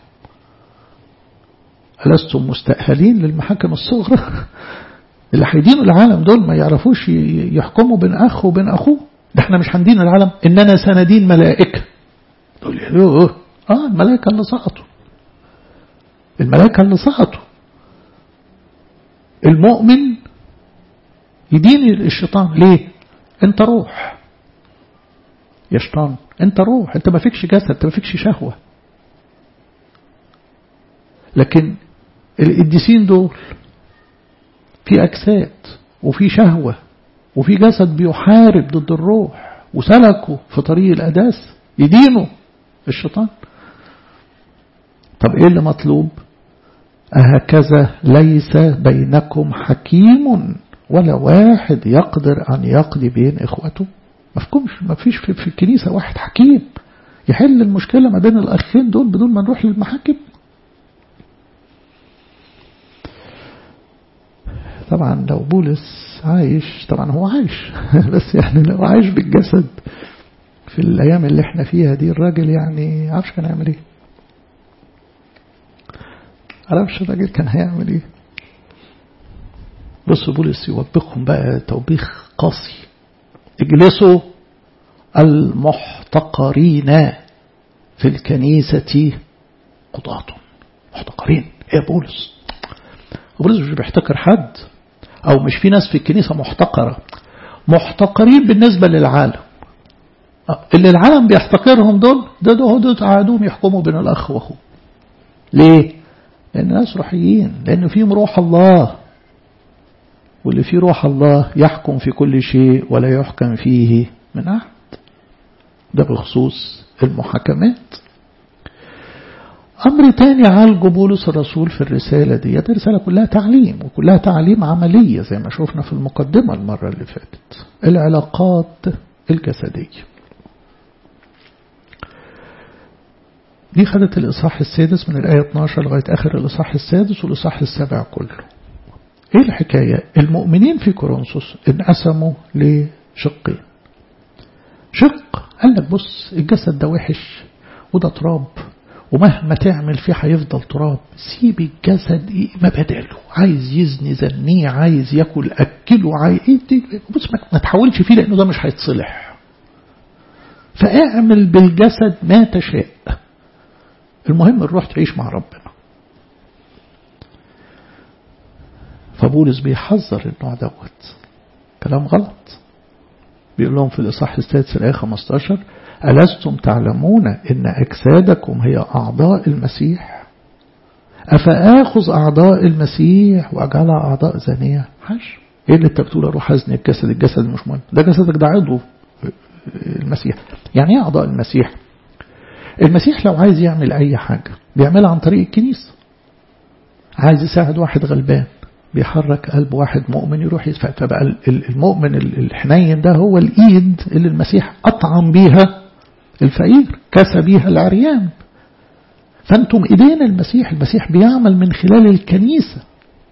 ألستم مستأهلين للمحاكم الصغرى اللي هيدينوا العالم دول ما يعرفوش يحكموا بين أخ وبين أخوه ده احنا مش هندين العالم إننا سندين ملائكة تقول لي اه الملائكة اللي سقطوا الملائكة اللي سقطوا المؤمن يدين الشيطان ليه انت روح يا شيطان انت روح انت ما فيكش جسد انت ما فيكش شهوة لكن القديسين دول في أجساد وفي شهوة وفي جسد بيحارب ضد الروح وسلكوا في طريق الأداس يدينوا الشيطان طب ايه اللي مطلوب أهكذا ليس بينكم حكيم ولا واحد يقدر أن يقضي بين إخوته مفكومش ما فيش في, في الكنيسة واحد حكيم يحل المشكلة ما بين الأخين دول بدون ما نروح للمحاكم طبعا لو بولس عايش طبعا هو عايش بس يعني لو عايش بالجسد في الأيام اللي احنا فيها دي الراجل يعني عارفش كان هيعمل ايه عارفش الراجل كان هيعمل ايه بص بولس يوبخهم بقى توبيخ قاسي اجلسوا المحتقرين في الكنيسة قضاة محتقرين ايه يا بولس بولس مش بيحتقر حد او مش في ناس في الكنيسة محتقرة محتقرين بالنسبة للعالم اللي العالم بيحتقرهم دول ده ده دول قعدوهم يحكموا بين الاخ واخوه ليه لان ناس روحيين لان فيهم روح الله واللي فيه روح الله يحكم في كل شيء ولا يحكم فيه من أحد ده بخصوص المحاكمات أمر تاني عالجه بولس الرسول في الرسالة دي دي رسالة كلها تعليم وكلها تعليم عملية زي ما شفنا في المقدمة المرة اللي فاتت العلاقات الجسدية دي خدت الإصحاح السادس من الآية 12 لغاية آخر الإصحاح السادس والإصحاح السابع كله ايه الحكاية المؤمنين في كورنثوس انقسموا لشقين شق قال لك بص الجسد ده وحش وده تراب ومهما تعمل فيه هيفضل تراب سيب الجسد إيه ما بداله عايز يزني زنيه عايز ياكل اكله عايز إيه بص ما تحاولش فيه لانه ده مش هيتصلح فاعمل بالجسد ما تشاء المهم الروح تعيش مع ربنا فبولس بيحذر النوع دوت كلام غلط بيقول لهم في الإصحاح السادس الآية 15 ألستم تعلمون إن أجسادكم هي أعضاء المسيح أفآخذ أعضاء المسيح وأجعلها أعضاء زانية حش إيه اللي أنت بتقول أروح أزني الجسد الجسد مش مهم ده جسدك ده عضو المسيح يعني إيه أعضاء المسيح المسيح لو عايز يعمل أي حاجة بيعملها عن طريق الكنيسة عايز يساعد واحد غلبان بيحرك قلب واحد مؤمن يروح يدفع فبقى المؤمن الحنين ده هو الإيد اللي المسيح أطعم بيها الفقير كسى بيها العريان فأنتم إيدين المسيح المسيح بيعمل من خلال الكنيسة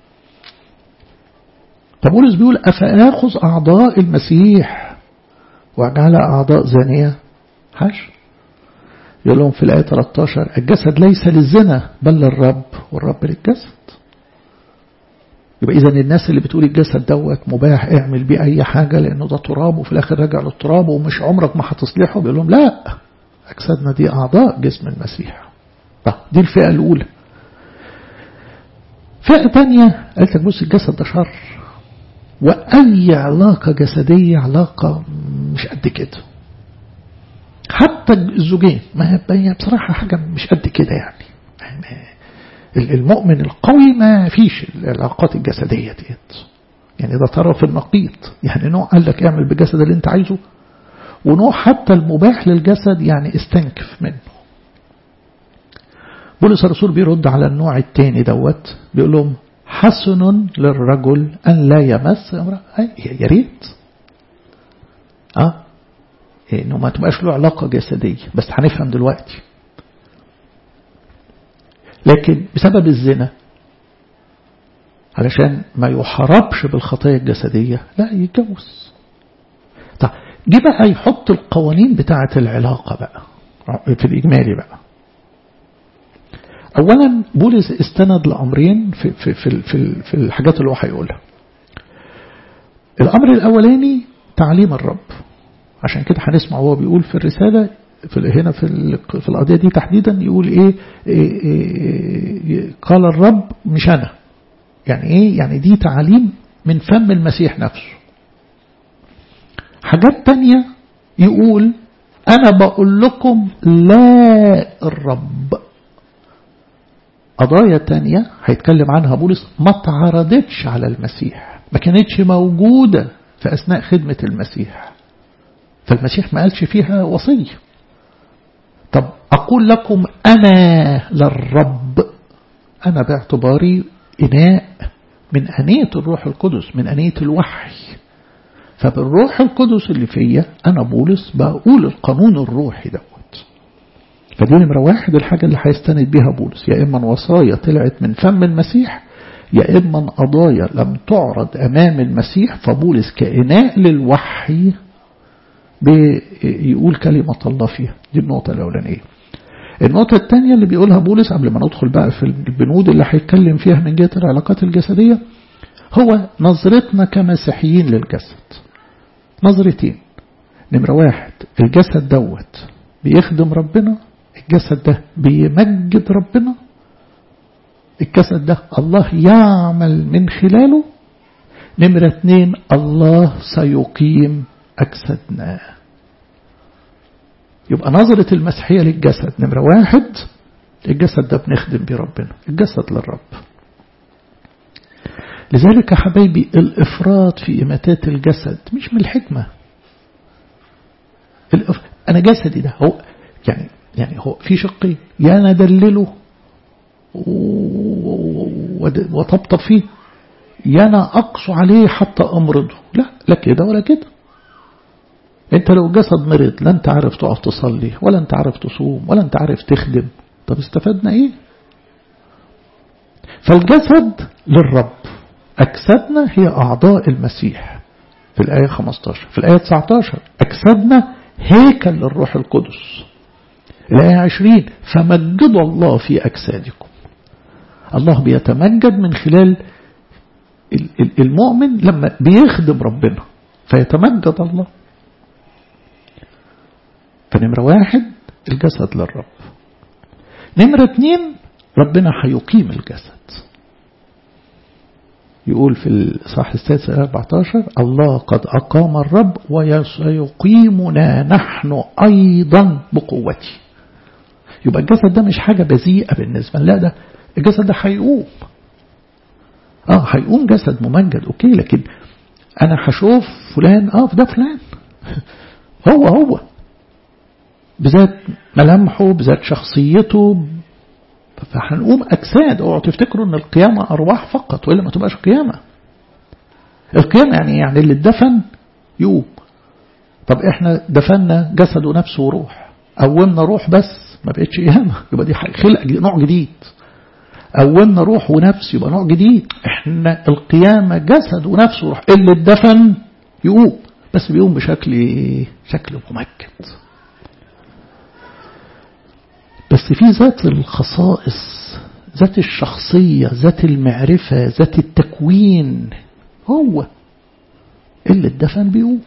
فبولس بيقول أفآخذ أعضاء المسيح وأجعلها أعضاء زانية حش يقول لهم في الآية 13 الجسد ليس للزنا بل للرب والرب للجسد يبقى إذا الناس اللي بتقول الجسد دوت مباح اعمل بيه أي حاجة لأنه ده تراب وفي الآخر راجع للتراب ومش عمرك ما هتصلحه بيقول لهم لا أجسادنا دي أعضاء جسم المسيح دي الفئة الأولى فئة تانية قالت لك بص الجسد ده شر وأي علاقة جسدية علاقة مش قد كده حتى الزوجين ما هي بصراحة حاجة مش قد كده يعني المؤمن القوي ما فيش العلاقات الجسدية ديت يعني ده طرف النقيض يعني نوع قال لك اعمل بالجسد اللي انت عايزه ونوع حتى المباح للجسد يعني استنكف منه بولس الرسول بيرد على النوع الثاني دوت بيقول لهم حسن للرجل أن لا يمس امرأة يا ريت اه انه ما تبقاش له علاقة جسدية بس هنفهم دلوقتي لكن بسبب الزنا علشان ما يحاربش بالخطايا الجسدية لا يتجوز طيب جه بقى يحط القوانين بتاعة العلاقة بقى في الإجمالي بقى أولا بولس استند لأمرين في, في, في, في, في الحاجات اللي هو هيقولها الأمر الأولاني تعليم الرب عشان كده هنسمع وهو بيقول في الرسالة في هنا في في القضية دي تحديدا يقول إيه, إيه, إيه قال الرب مش أنا يعني إيه يعني دي تعليم من فم المسيح نفسه حاجات تانية يقول أنا بقول لكم لا الرب قضايا تانية هيتكلم عنها بولس ما تعرضتش على المسيح ما كانتش موجودة في أثناء خدمة المسيح فالمسيح ما قالش فيها وصية طب أقول لكم أنا للرب أنا باعتباري إناء من أنية الروح القدس من أنية الوحي فبالروح القدس اللي فيا أنا بولس بقول القانون الروحي دوت فدي نمرة واحد الحاجة اللي هيستند بيها بولس يا إما وصايا طلعت من فم المسيح يا إما قضايا لم تعرض أمام المسيح فبولس كإناء للوحي بيقول كلمة الله فيها دي النقطة الأولانية النقطة الثانية اللي بيقولها بولس قبل ما ندخل بقى في البنود اللي هيتكلم فيها من جهة العلاقات الجسدية هو نظرتنا كمسيحيين للجسد نظرتين نمرة واحد الجسد دوت بيخدم ربنا الجسد ده بيمجد ربنا الجسد ده الله يعمل من خلاله نمرة اتنين الله سيقيم أجسادنا يبقى نظرة المسيحية للجسد نمرة واحد الجسد ده بنخدم بيه ربنا الجسد للرب لذلك يا حبايبي الإفراط في إماتات الجسد مش من الحكمة أنا جسدي ده هو يعني يعني هو في شقين يا أنا أدلله وطبطب فيه يا أنا أقص عليه حتى أمرضه لا لا كده ولا كده انت لو جسد مرض لا انت عارف تقف تصلي ولا انت عارف تصوم ولا انت عارف تخدم طب استفدنا ايه فالجسد للرب أجسادنا هي أعضاء المسيح في الآية 15 في الآية 19 أجسادنا هيكل للروح القدس الآية 20 فمجدوا الله في أجسادكم الله بيتمجد من خلال المؤمن لما بيخدم ربنا فيتمجد الله فنمرة واحد الجسد للرب نمرة اتنين ربنا هيقيم الجسد يقول في الصح السادس 14 الله قد أقام الرب وسيقيمنا نحن أيضا بقوته يبقى الجسد ده مش حاجة بذيئة بالنسبة لا ده الجسد ده هيقوم اه هيقوم جسد ممجد اوكي لكن انا هشوف فلان اه ده فلان هو هو بذات ملامحه بذات شخصيته فهنقوم أجساد اوعوا تفتكروا ان القيامة أرواح فقط وإلا ما تبقاش قيامة القيامة يعني يعني اللي اتدفن يقوم طب احنا دفنا جسد ونفس وروح قومنا روح بس ما بقتش قيامة يبقى دي خلق نوع جديد قومنا روح ونفس يبقى نوع جديد احنا القيامة جسد ونفس وروح اللي اتدفن يقوم بس بيقوم بشكل شكل ممجد بس في ذات الخصائص ذات الشخصية ذات المعرفة ذات التكوين هو اللي الدفن بيقوم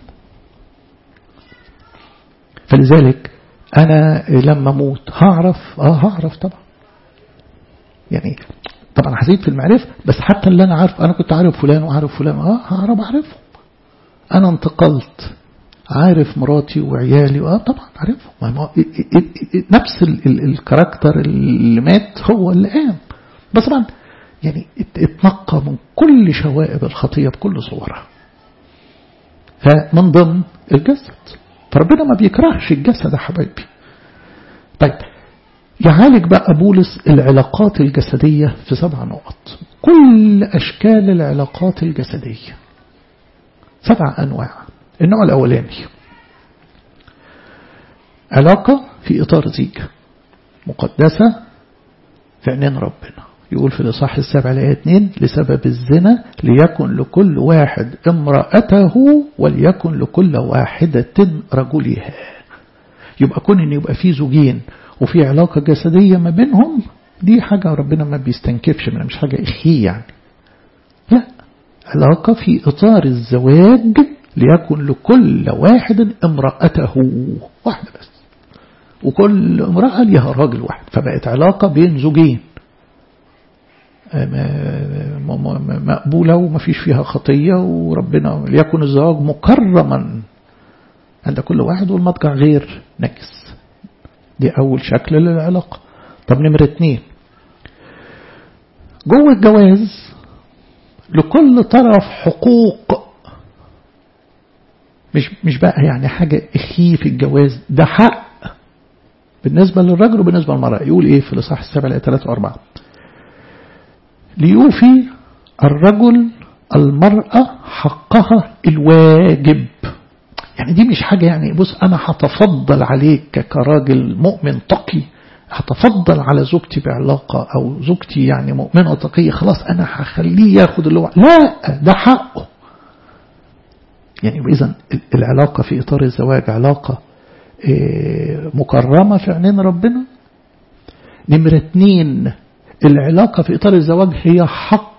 فلذلك أنا لما أموت هعرف آه هعرف طبعا يعني طبعا هزيد في المعرفة بس حتى اللي أنا عارف أنا كنت عارف فلان وعارف فلان آه هعرف أعرفه أنا انتقلت عارف مراتي وعيالي اه طبعا عارفهم نفس ال ال الكاركتر اللي مات هو اللي قام بس طبعا يعني اتنقى من كل شوائب الخطية بكل صورها فمن ضمن الجسد فربنا ما بيكرهش الجسد يا حبايبي طيب يعالج بقى بولس العلاقات الجسدية في سبع نقط كل أشكال العلاقات الجسدية سبع أنواع النوع الأولاني علاقة في إطار زيجة مقدسة في عينين ربنا يقول في الإصحاح السابع لآية 2 لسبب الزنا ليكن لكل واحد امرأته وليكن لكل واحدة رجلها يبقى كون ان يبقى في زوجين وفي علاقة جسدية ما بينهم دي حاجة ربنا ما بيستنكفش منها مش حاجة إخي يعني لا علاقة في إطار الزواج ليكن لكل واحد امرأته واحدة بس وكل امرأة ليها راجل واحد فبقت علاقة بين زوجين مقبولة وما فيش فيها خطية وربنا ليكن الزواج مكرما عند كل واحد والمضجع غير نكس دي أول شكل للعلاقة طب نمرة اتنين جوه الجواز لكل طرف حقوق مش مش بقى يعني حاجة إخي في الجواز ده حق بالنسبة للرجل وبالنسبة للمرأة يقول إيه في الإصحاح السابع الآية 3 وأربعة ليوفي الرجل المرأة حقها الواجب يعني دي مش حاجة يعني بص أنا هتفضل عليك كراجل مؤمن تقي هتفضل على زوجتي بعلاقة أو زوجتي يعني مؤمنة تقية خلاص أنا هخليه ياخد اللي هو لا ده حقه يعني إذا العلاقة في إطار الزواج علاقة مكرمة في عينين ربنا نمرة اتنين العلاقة في إطار الزواج هي حق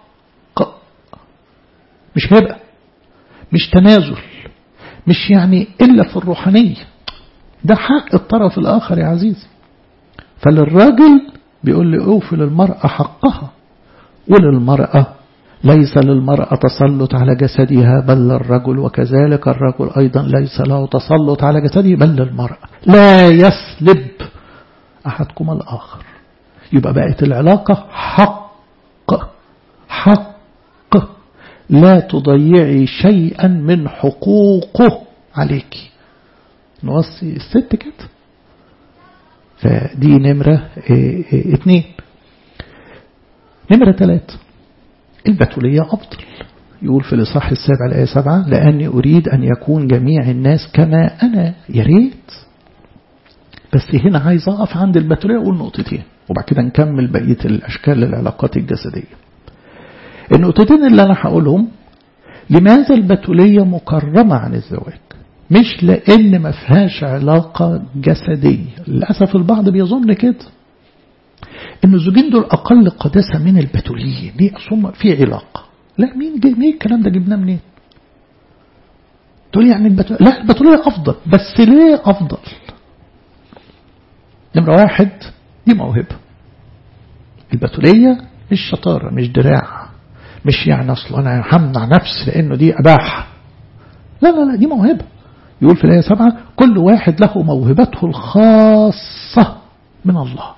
مش هبة مش تنازل مش يعني إلا في الروحانية ده حق الطرف الآخر يا عزيزي فللراجل بيقول لي أوفي للمرأة حقها وللمرأة ليس للمرأة تسلط على جسدها بل للرجل وكذلك الرجل أيضا ليس له تسلط على جسده بل للمرأة لا يسلب أحدكم الآخر يبقى بقت العلاقة حق حق لا تضيعي شيئا من حقوقه عليك نوصي الست كده فدي نمرة اه اه اتنين نمرة ثلاثة البتولية أفضل يقول في الإصحاح السابع الآية سبعة لأني أريد أن يكون جميع الناس كما أنا يا ريت بس هنا عايز أقف عند البتولية أقول نقطتين وبعد كده نكمل بقية الأشكال العلاقات الجسدية النقطتين اللي أنا هقولهم لماذا البتولية مكرمة عن الزواج مش لأن ما فيهاش علاقة جسدية للأسف البعض بيظن كده إن الزوجين دول أقل قداسة من البتوليين ليه أصلا في علاقة لا مين جاي مين الكلام ده جبناه منين تقول يعني البتولية لا البتولية أفضل بس ليه أفضل نمرة واحد دي موهبة البتولية مش شطارة مش دراع مش يعني أصل أنا همنع نفسي لأنه دي أباحة لا لا لا دي موهبة يقول في الآية سبعة كل واحد له موهبته الخاصة من الله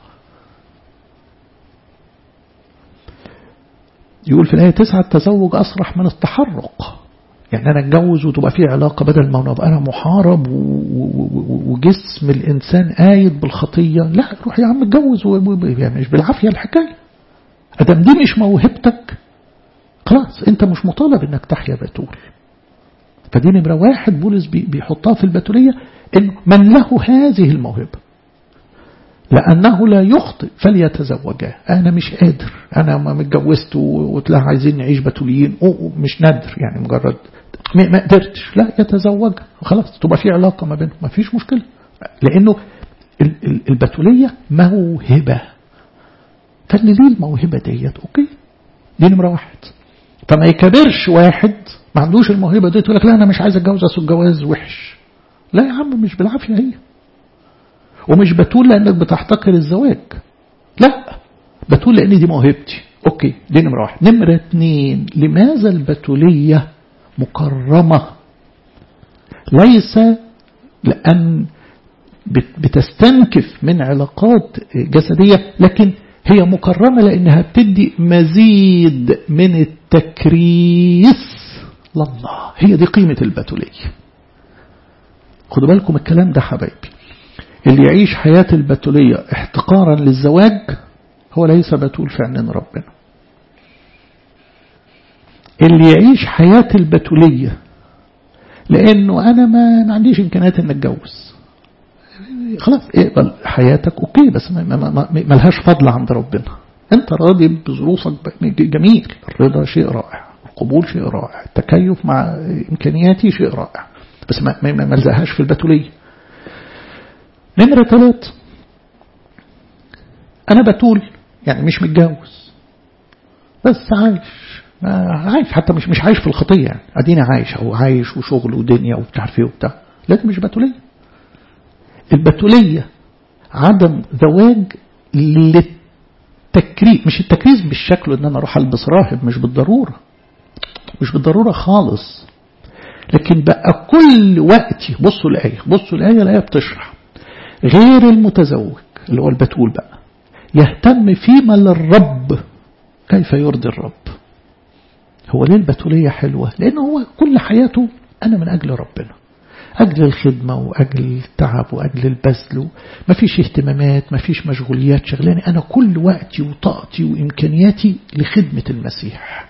يقول في الآية تسعة التزوج أصرح من التحرق يعني أنا أتجوز وتبقى في علاقة بدل ما أبقى أنا محارب وجسم الإنسان آيد بالخطية لا روح يا عم اتجوز يعني مش بالعافية الحكاية أدم دي مش موهبتك خلاص أنت مش مطالب أنك تحيا بتول فدي نمرة واحد بولس بيحطها في البتولية إن من له هذه الموهبة لأنه لا يخطئ فليتزوجا أنا مش قادر أنا ما متجوزت وتلاقي عايزين نعيش بتوليين مش نادر يعني مجرد ما قدرتش لا يتزوج خلاص تبقى في علاقة ما بينهم ما فيش مشكلة لأنه البتولية موهبة فاللي ليه الموهبة ديت أوكي دي نمرة واحد فما يكبرش واحد ما عندوش الموهبة دي تقول لك لا أنا مش عايز أتجوز أصل الجواز وحش لا يا عم مش بالعافية هي ومش بتقول لأنك بتحتقر الزواج لا بتقول لأن دي موهبتي أوكي دي نمرة واحد نمرة اتنين لماذا البتولية مكرمة ليس لأن بتستنكف من علاقات جسدية لكن هي مكرمة لأنها بتدي مزيد من التكريس لله هي دي قيمة البتولية خدوا بالكم الكلام ده حبايبي اللي يعيش حياة البتولية احتقارا للزواج هو ليس بتول في عينين ربنا اللي يعيش حياة البتولية لأنه أنا ما, ما عنديش إمكانيات إن أتجوز خلاص اقبل حياتك أوكي بس ما, ما, ما, ما لهاش فضل عند ربنا أنت راضي بظروفك جميل الرضا شيء رائع القبول شيء رائع التكيف مع إمكانياتي شيء رائع بس ما ما ما لزقهاش في البتولية نمرة ثلاث أنا بتول يعني مش متجوز بس عايش عايش حتى مش مش عايش في الخطية يعني أديني عايش أو عايش وشغل ودنيا وبتاع فيه وبتاع لكن مش بتولية البتولية عدم زواج للتكريس مش التكريس بالشكل ان انا اروح البس راهب مش بالضرورة مش بالضرورة خالص لكن بقى كل وقتي بصوا الآية بصوا الآية الآية بتشرح غير المتزوج اللي هو البتول بقى يهتم فيما للرب كيف يرضي الرب هو ليه البتولية حلوة لأنه هو كل حياته أنا من أجل ربنا أجل الخدمة وأجل التعب وأجل البذل ما فيش اهتمامات ما فيش مشغوليات شغلاني أنا كل وقتي وطاقتي وإمكانياتي لخدمة المسيح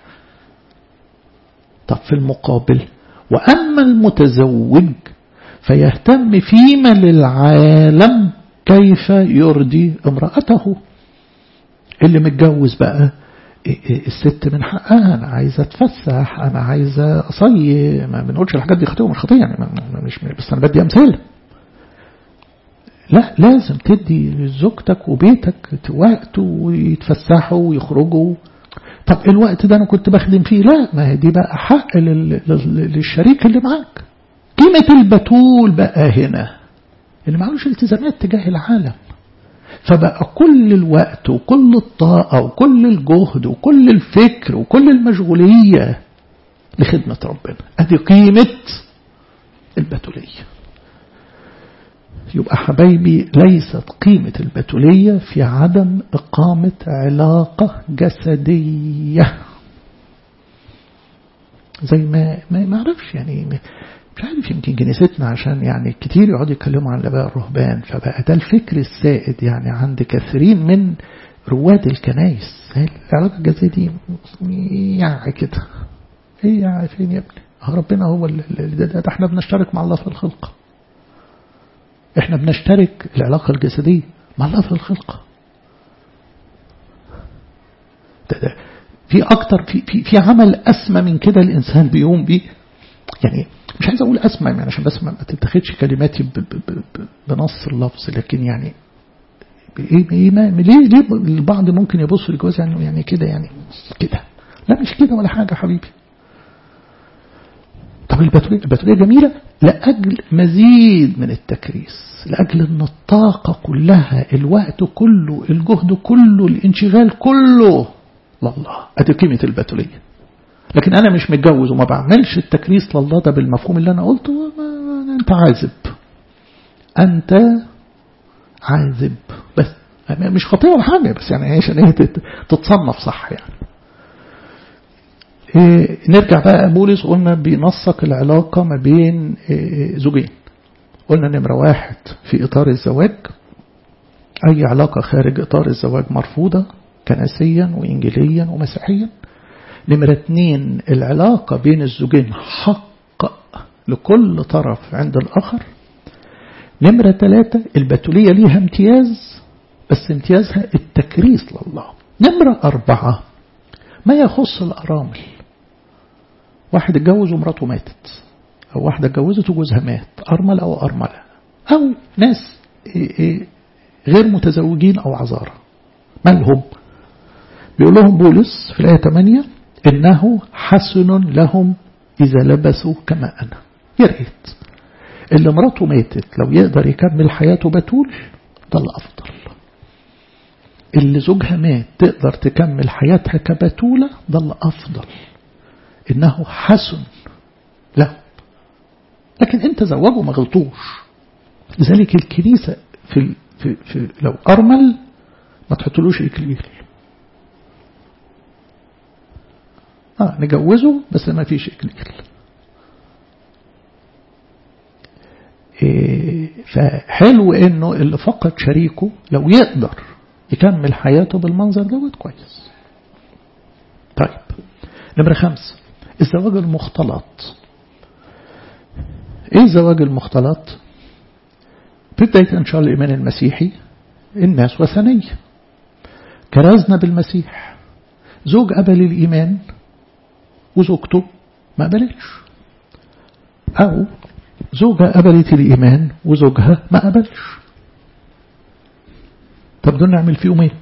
طب في المقابل وأما المتزوج فيهتم فيما للعالم كيف يرضي امرأته اللي متجوز بقى الست من حقها انا عايزه اتفسح انا عايزه اصلي ما بنقولش الحاجات دي خطيه ومش خطيه يعني مش بس انا بدي امثله لا لازم تدي زوجتك وبيتك وقت ويتفسحوا ويخرجوا طب الوقت ده انا كنت بخدم فيه لا ما هي دي بقى حق للشريك اللي معاك قيمة البتول بقى هنا اللي معلوش التزامات تجاه العالم فبقى كل الوقت وكل الطاقة وكل الجهد وكل الفكر وكل المشغولية لخدمة ربنا ادي قيمة البتولية يبقى حبايبي ليست قيمة البتولية في عدم إقامة علاقة جسدية زي ما ما ما اعرفش يعني مش عارف يمكن كنيستنا عشان يعني كتير يقعدوا يتكلموا عن الآباء الرهبان فبقى ده الفكر السائد يعني عند كثيرين من رواد الكنايس العلاقة الجسدية دي يعني كده هي يعني فين يا ابني ربنا هو اللي ده, ده, ده احنا بنشترك مع الله في الخلقة احنا بنشترك العلاقة الجسدية مع الله في الخلقة ده ده في أكتر في, في, في عمل أسمى من كده الإنسان بيقوم بيه يعني مش عايز أقول أسمى يعني عشان بس ما تتخذش كلماتي ب ب ب بنص اللفظ لكن يعني إيه إيه ما ليه ليه البعض ممكن يبص للجواز يعني يعني كده يعني كده لا مش كده ولا حاجة حبيبي طب البتولية البتولية جميلة لأجل مزيد من التكريس لأجل أن الطاقة كلها الوقت كله الجهد كله الانشغال كله لله أدي قيمة البتولية لكن أنا مش متجوز وما بعملش التكريس لله ده بالمفهوم اللي أنا قلته أنت عازب أنت عازب بس مش خطية ولا حاجة بس يعني عشان هي تتصنف صح يعني إيه نرجع بقى بولس قلنا بينسق العلاقة ما بين إيه زوجين قلنا نمرة واحد في إطار الزواج أي علاقة خارج إطار الزواج مرفوضة كنسيا وإنجيليا ومسيحيا نمرة اتنين العلاقة بين الزوجين حق لكل طرف عند الآخر نمرة ثلاثة البتولية ليها امتياز بس امتيازها التكريس لله نمرة أربعة ما يخص الأرامل واحد اتجوز ومراته ماتت أو واحدة اتجوزت وجوزها مات أرمل أو أرملة أو ناس غير متزوجين أو عذارى مالهم بيقول لهم بولس في الآية 8 إنه حسن لهم إذا لبسوا كما أنا يا ريت اللي مراته ماتت لو يقدر يكمل حياته بتول ده الأفضل اللي زوجها مات تقدر تكمل حياتها كبتولة ده الأفضل إنه حسن له لكن أنت زوجه ما غلطوش لذلك الكنيسة في, في, في لو أرمل ما تحطلوش إكليل آه نجوزه بس ما فيش إكليل إيه فحلو إنه اللي فقد شريكه لو يقدر يكمل حياته بالمنظر دوت كويس طيب نمرة خمسة الزواج المختلط ايه الزواج المختلط في بداية انشاء الإيمان المسيحي الناس وثنية كرزنا بالمسيح زوج قبل الإيمان وزوجته ما قبلتش أو زوجة قبلت الإيمان وزوجها ما قبلش طب دول نعمل فيهم ايه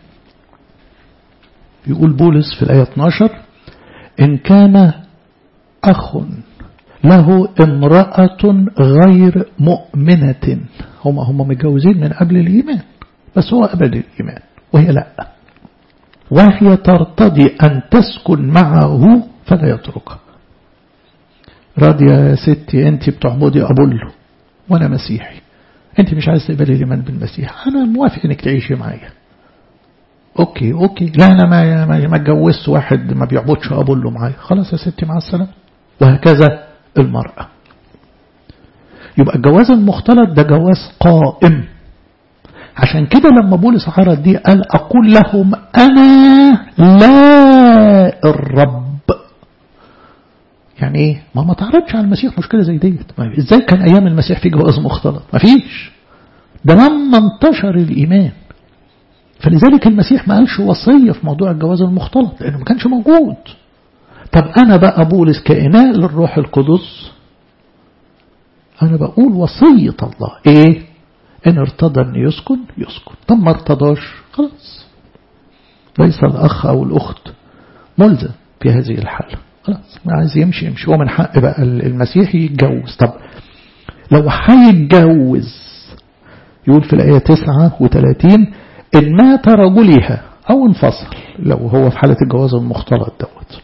يقول بولس في الآية 12 إن كان أخ له امرأة غير مؤمنة هم هم متجوزين من قبل الإيمان بس هو قبل الإيمان وهي لا وهي ترتضي أن تسكن معه فلا يتركها راضية يا ستي أنت بتعبدي أبولو وأنا مسيحي أنت مش عايز تقبلي الإيمان بالمسيح أنا موافق إنك تعيشي معايا أوكي أوكي لا أنا ما ما, ما اتجوزت واحد ما بيعبدش أبولو معايا خلاص يا ستي مع السلامة وهكذا المرأة يبقى الجواز المختلط ده جواز قائم عشان كده لما بولس عرض دي قال أقول لهم أنا لا الرب يعني ايه ما ما تعرضش على المسيح مشكلة زي ديت ازاي كان ايام المسيح في جواز مختلط ما فيش ده لما انتشر الايمان فلذلك المسيح ما قالش وصية في موضوع الجواز المختلط لانه ما كانش موجود طب انا بقى بولس كإناء للروح القدس انا بقول وصية الله ايه ان ارتضى ان يسكن يسكن طب ما ارتضاش خلاص ليس الاخ او الاخت ملزم في هذه الحالة خلاص ما عايز يمشي يمشي هو من حق بقى المسيحي يتجوز طب لو هيتجوز يقول في الآية 39 إن مات رجلها أو انفصل لو هو في حالة الجواز المختلط دوت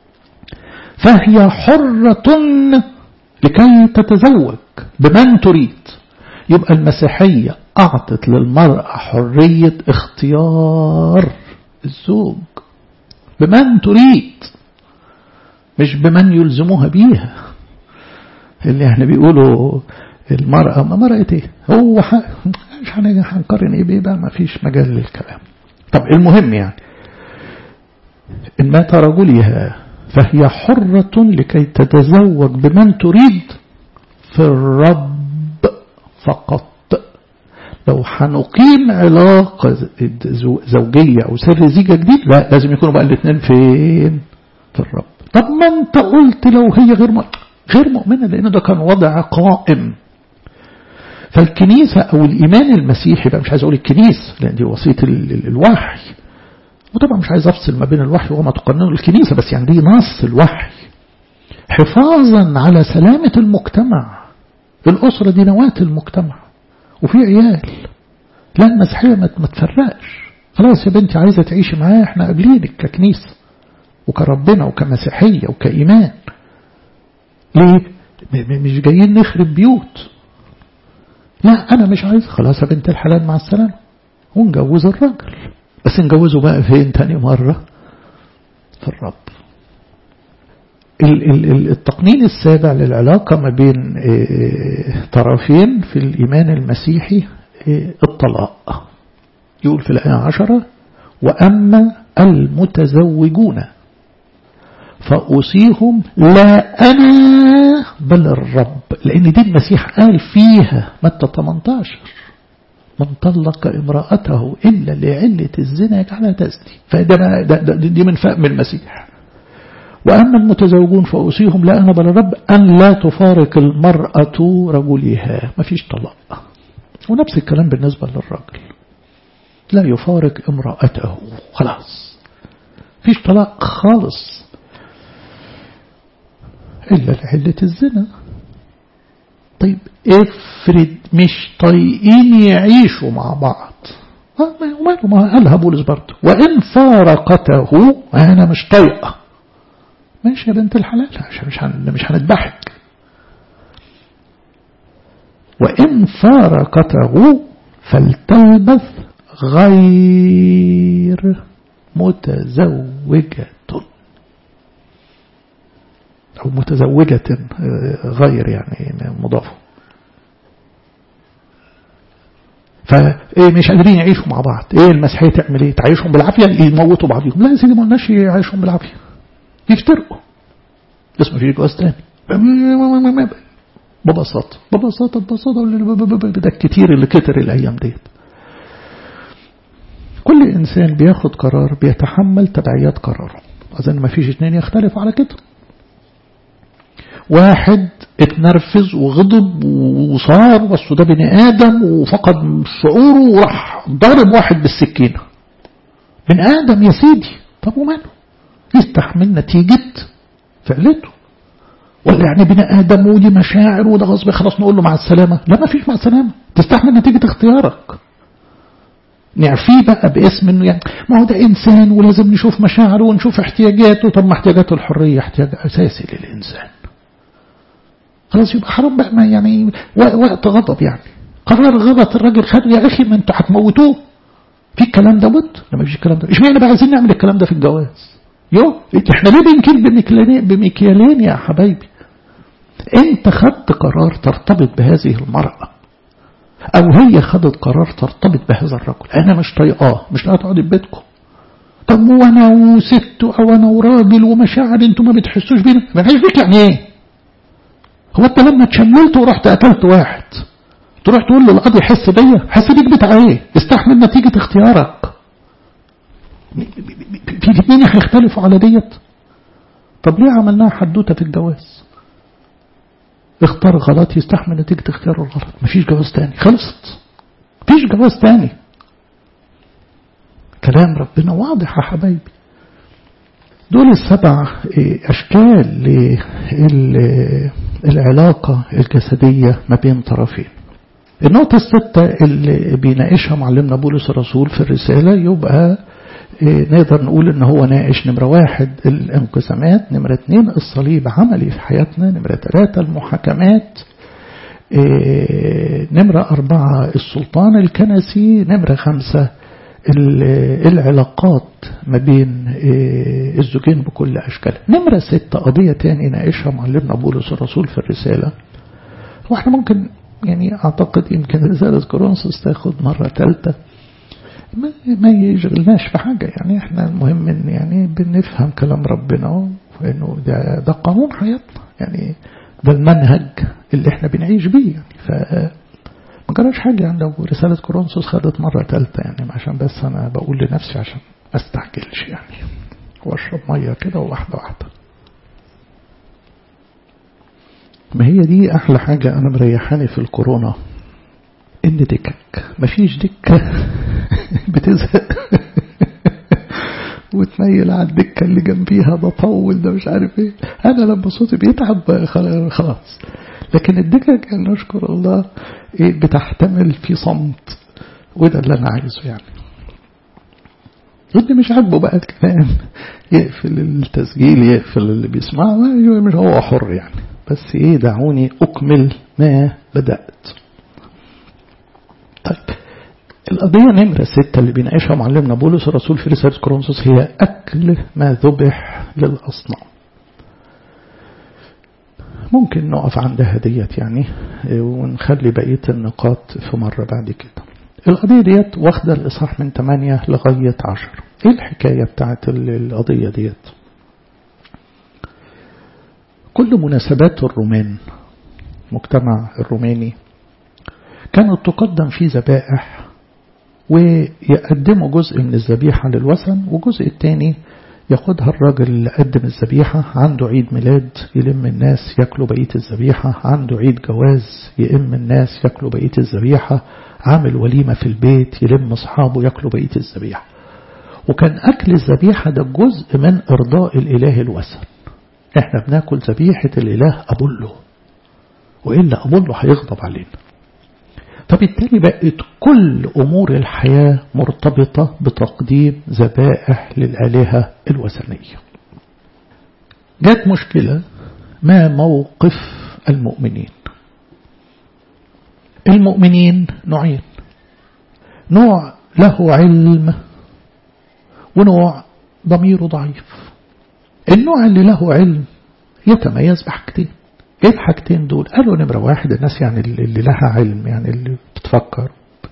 فهي حرة لكي تتزوج بمن تريد يبقى المسيحية أعطت للمرأة حرية اختيار الزوج بمن تريد مش بمن يلزموها بيها اللي احنا بيقولوا المرأة ما مرأة ايه هو ح... مش هنقارن ايه بيه بقى ما فيش مجال للكلام طب المهم يعني إن مات رجلها فهي حرة لكي تتزوج بمن تريد في الرب فقط لو هنقيم علاقة زوجية أو سر زيجة جديد لا لازم يكونوا بقى الاثنين فين في الرب طب ما انت قلت لو هي غير مؤمنة غير مؤمنة لأنه ده كان وضع قائم فالكنيسة أو الإيمان المسيحي بقى مش عايز أقول الكنيسة لأن دي وصية الوحي وطبعا مش عايز أفصل ما بين الوحي وما تقننه الكنيسة بس يعني دي نص الوحي حفاظا على سلامة المجتمع الأسرة دي نواة المجتمع وفي عيال لا المسيحية ما تفرقش خلاص يا بنتي عايزة تعيشي معايا احنا قابلينك ككنيسة وكربنا وكمسيحية وكإيمان ليه مش جايين نخرب بيوت لا أنا مش عايز خلاص يا بنت الحلال مع السلامة ونجوز الراجل بس نجوزه بقى فين تاني مرة في الرب التقنين السابع للعلاقة ما بين طرفين في الإيمان المسيحي الطلاق يقول في الآية عشرة وأما المتزوجون فأوصيهم لا أنا بل الرب لأن دي المسيح قال فيها متى 18 من طلق امرأته إلا لعلة الزنا يجعلها تزني فده ده ده دي من فهم المسيح وأما المتزوجون فأوصيهم لا أنا بل الرب أن لا تفارق المرأة رجلها ما فيش طلاق ونفس الكلام بالنسبة للرجل لا يفارق امرأته خلاص فيش طلاق خالص إلا لعلة الزنا طيب افرض مش طايقين يعيشوا مع بعض وماله ما قالها بولس برضه وإن فارقته أنا مش طايقة ماشي يا بنت الحلال عشان مش هن... مش هنذبحك وإن فارقته فلتلبث غير متزوجة أو متزوجة غير يعني مضافة فايه مش قادرين يعيشوا مع بعض ايه المسيحيه تعمل ايه تعيشهم بالعافيه يموتوا بعضهم لا يا سيدي ما قلناش يعيشهم بالعافيه يفترقوا بس ما فيش جواز تاني ببساطة ببساطة ببساطة ده الكتير اللي كتر الأيام ديت كل إنسان بياخد قرار بيتحمل تبعيات قراره أظن ما فيش اتنين يختلفوا على كده واحد اتنرفز وغضب وصار بس ده بني آدم وفقد شعوره وراح ضارب واحد بالسكينة بني آدم يا سيدي طب وماله يستحمل نتيجة فعلته ولا يعني بني آدم ودي مشاعر وده غصب خلاص نقول له مع السلامة لا ما فيش مع السلامة تستحمل نتيجة اختيارك نعفيه بقى باسم انه يعني ما هو ده انسان ولازم نشوف مشاعره ونشوف احتياجاته طب ما احتياجاته الحرية احتياج اساسي للانسان خلاص يبقى حرام بقى ما يعني وقت غضب يعني قرار غلط الراجل خده يا اخي ما انتوا هتموتوه في الكلام ده بد لا ما فيش الكلام ده اشمعنى بقى عايزين نعمل الكلام ده في الجواز يو احنا ليه بنكيل بمكيالين بمكيالين يا حبايبي انت خدت قرار ترتبط بهذه المرأة او هي خدت قرار ترتبط بهذا الرجل انا مش طايقاه مش لا تقعدي في بيتكم طب وانا وست او انا وراجل ومشاعر انتوا ما بتحسوش بينا ما بتحسوش بيك يعني ايه هو انت لما اتشملت ورحت قتلت واحد تروح تقول له القاضي حس بيا حس بيك بتاع ايه استحمل نتيجة اختيارك في الاثنين هيختلفوا على ديت طب ليه عملناها حدوته في الجواز اختار غلط يستحمل نتيجة اختياره الغلط مفيش جواز تاني خلصت مفيش جواز تاني كلام ربنا واضح يا حبايبي دول السبع أشكال للعلاقة الجسدية ما بين طرفين النقطة الستة اللي بيناقشها معلمنا بولس الرسول في الرسالة يبقى نقدر نقول ان هو ناقش نمرة واحد الانقسامات نمرة اتنين الصليب عملي في حياتنا نمرة ثلاثة المحاكمات نمرة أربعة السلطان الكنسي نمرة خمسة العلاقات ما بين الزوجين بكل أشكالها نمرة ستة قضية تاني ناقشها معلمنا بولس الرسول في الرسالة واحنا ممكن يعني أعتقد يمكن رسالة كورنثوس تاخد مرة ثالثة ما, ما يشغلناش في حاجة يعني احنا المهم ان يعني بنفهم كلام ربنا وانه ده, ده قانون حياتنا يعني ده المنهج اللي احنا بنعيش بيه يعني ف ما جراش حاجة يعني لو رسالة كورنثوس خدت مرة ثالثة يعني عشان بس انا بقول لنفسي عشان ما استعجلش يعني واشرب مية كده واحدة واحدة ما هي دي احلى حاجة انا مريحاني في الكورونا ان دكك مفيش دكة بتزهق وتميل على الدكة اللي جنبيها بطول ده مش عارف ايه انا لما صوتي بيتعب خلاص لكن الدكك يعني نشكر الله ايه بتحتمل في صمت وده اللي انا عايزه يعني اللي مش عاجبه بقى الكلام يقفل التسجيل يقفل اللي بيسمعه مش هو حر يعني بس ايه دعوني اكمل ما بدأت طيب القضية نمرة ستة اللي بيناقشها معلمنا بولس الرسول في رسالة كورنثوس هي أكل ما ذبح للأصنام ممكن نقف عندها ديت يعني ونخلي بقية النقاط في مرة بعد كده القضية ديت واخدة الإصحاح من 8 لغاية 10 ايه الحكاية بتاعت القضية ديت كل مناسبات الرومان مجتمع الروماني كانت تقدم فيه ذبائح ويقدموا جزء من الذبيحة للوثن وجزء الثاني ياخدها الراجل اللي قدم الذبيحة عنده عيد ميلاد يلم الناس ياكلوا بقية الذبيحة عنده عيد جواز يلم الناس ياكلوا بقية الذبيحة عامل وليمة في البيت يلم أصحابه ياكلوا بقية الذبيحة وكان أكل الذبيحة ده جزء من إرضاء الإله الوثن احنا بناكل ذبيحة الإله أبولو وإلا أبولو هيغضب علينا فبالتالي بقت كل أمور الحياة مرتبطة بتقديم ذبائح للآلهة الوثنية جات مشكلة ما موقف المؤمنين المؤمنين نوعين نوع له علم ونوع ضميره ضعيف النوع اللي له علم يتميز بحاجتين ايه الحاجتين دول قالوا نمرة واحد الناس يعني اللي لها علم يعني اللي بتفكر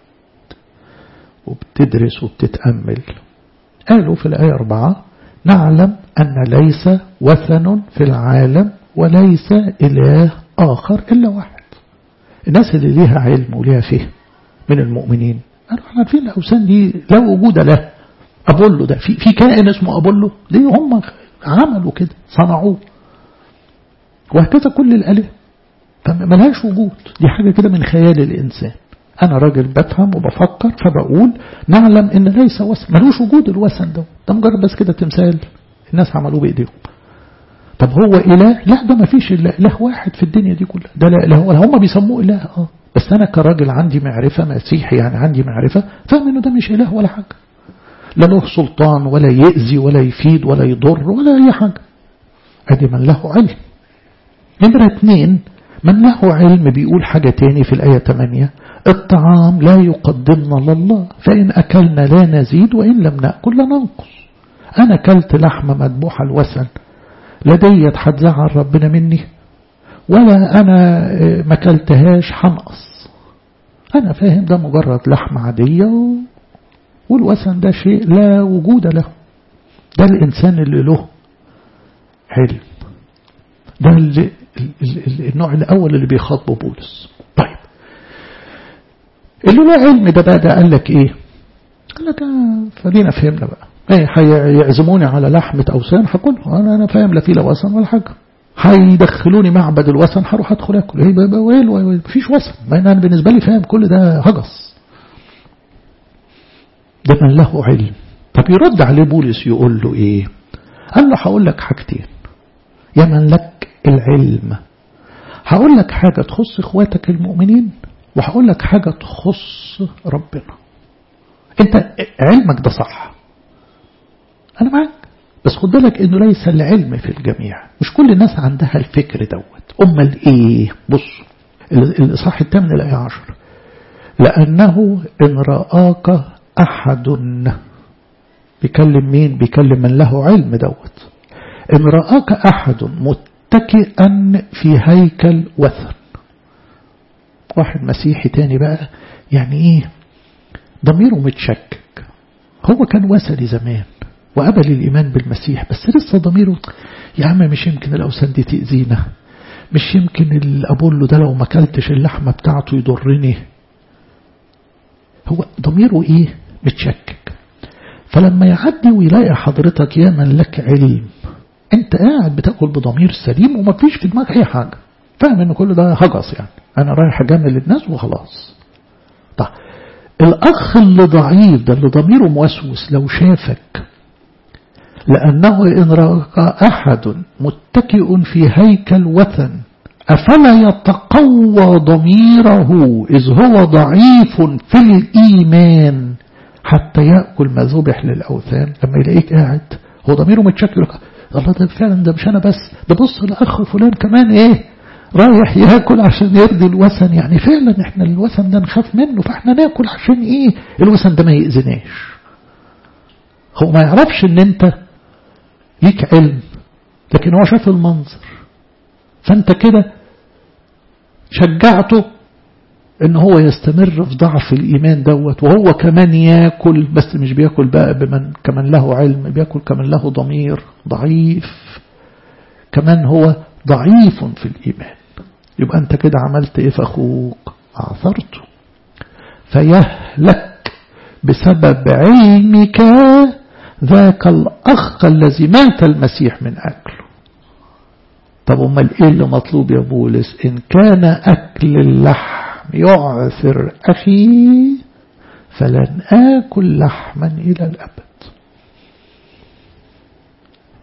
وبتدرس وبتتأمل قالوا في الآية أربعة نعلم أن ليس وثن في العالم وليس إله آخر إلا واحد الناس اللي ليها علم وليها فهم من المؤمنين قالوا احنا عارفين الأوثان دي لا وجود له أبولو ده في في كائن اسمه أبولو دي هم عملوا كده صنعوه وهكذا كل الآلهة فملهاش وجود دي حاجة كده من خيال الإنسان أنا راجل بفهم وبفكر فبقول نعلم إن ليس وثن ملوش وجود الوثن ده ده مجرد بس كده تمثال الناس عملوه بإيديهم طب هو إله لا ده ما فيش إلا إله واحد في الدنيا دي كلها ده لا إله ولا هم بيسموه إله آه بس أنا كراجل عندي معرفة مسيحي يعني عندي معرفة فاهم إنه ده مش إله ولا حاجة لا له سلطان ولا يأذي ولا يفيد ولا يضر ولا أي حاجة أدي من له علم نمرة اثنين من له علم بيقول حاجة تاني في الآية 8 الطعام لا يقدمنا لله فإن أكلنا لا نزيد وإن لم نأكل لا ننقص أنا أكلت لحمة مذبوحة الوثن لديت هتزعل ربنا مني ولا أنا ما أكلتهاش هنقص أنا فاهم ده مجرد لحمة عادية والوثن ده شيء لا وجود له ده الإنسان اللي له علم ده اللي النوع الأول اللي بيخاطبه بولس طيب اللي له علم ده بقى ده قال لك ايه قال لك فدينا فهمنا بقى ايه هيعزموني على لحمة أوثان هاكلها أنا أنا فاهم لا في لا وثن ولا حاجة هيدخلوني معبد الوثن هروح أدخل أكل ايه بقى ويل ويل مفيش وثن ما أنا بالنسبة لي فاهم كل ده هجس ده من له علم طب يرد عليه بولس يقول له ايه قال له هقول لك حاجتين يا من لك العلم هقول لك حاجة تخص اخواتك المؤمنين وهقول لك حاجة تخص ربنا انت علمك ده صح انا معاك بس خد بالك انه ليس العلم في الجميع مش كل الناس عندها الفكر دوت امال ايه بص الاصحاح الثامن الايه عشر لانه ان راك احد بيكلم مين بيكلم من له علم دوت إن رآك أحد متكئا في هيكل وثن واحد مسيحي تاني بقى يعني إيه ضميره متشكك هو كان وثني زمان وقبل الإيمان بالمسيح بس لسه ضميره يا عم مش يمكن الأوثان دي تأذينا مش يمكن الأبولو ده لو ما كلتش اللحمة بتاعته يضرني هو ضميره إيه متشكك فلما يعدي ويلاقي حضرتك يا من لك علم انت قاعد بتاكل بضمير سليم وما فيش في دماغك اي حاجه فاهم ان كل ده هجس يعني انا رايح اجامل الناس وخلاص طيب الاخ اللي ضعيف ده اللي ضميره موسوس لو شافك لانه ان راك احد متكئ في هيكل وثن افلا يتقوى ضميره اذ هو ضعيف في الايمان حتى ياكل ما ذبح للاوثان لما يلاقيك قاعد هو ضميره متشكل الله ده فعلا ده مش أنا بس ده بص الأخ فلان كمان إيه رايح ياكل عشان يرضي الوثن يعني فعلا احنا الوثن ده نخاف منه فاحنا ناكل عشان ايه الوثن ده ما يأذناش هو ما يعرفش ان انت ليك علم لكن هو شاف المنظر فانت كده شجعته ان هو يستمر في ضعف الايمان دوت وهو كمان ياكل بس مش بياكل بقى بمن كمان له علم بياكل كمان له ضمير ضعيف كمان هو ضعيف في الايمان يبقى انت كده عملت ايه في اخوك اعثرته فيهلك بسبب علمك ذاك الاخ الذي مات المسيح من اكله طب امال ايه اللي مطلوب يا بولس ان كان اكل اللحم يعثر أخي فلن آكل لحما إلى الأبد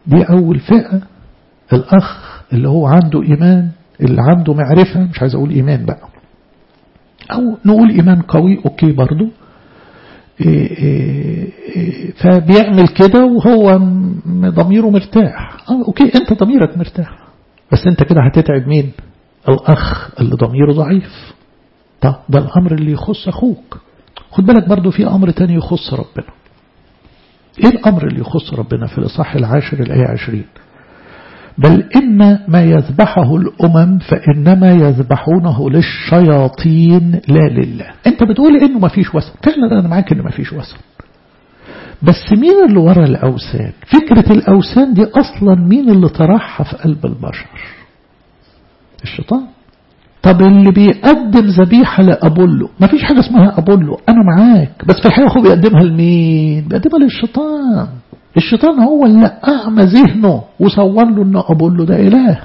دي أول فئة الأخ اللي هو عنده إيمان اللي عنده معرفة مش عايز أقول إيمان بقى أو نقول إيمان قوي أوكي برضو إيه إيه إيه فبيعمل كده وهو ضميره مرتاح آه أوكي أنت ضميرك مرتاح بس أنت كده هتتعب مين الأخ اللي ضميره ضعيف طب ده الأمر اللي يخص أخوك خد بالك برضو في أمر تاني يخص ربنا إيه الأمر اللي يخص ربنا في الإصحاح العاشر الآية عشرين بل إن ما يذبحه الأمم فإنما يذبحونه للشياطين لا لله أنت بتقول إنه ما فيش وثن فعلا أنا معاك إنه ما فيش وثن بس مين اللي ورا الأوثان فكرة الأوثان دي أصلا مين اللي طرحها في قلب البشر الشيطان طب اللي بيقدم ذبيحة لأبولو ما فيش حاجة اسمها أبولو أنا معاك بس في الحقيقة هو بيقدمها لمين بيقدمها للشيطان الشيطان هو اللي أعمى ذهنه وصور له أن أبولو ده إله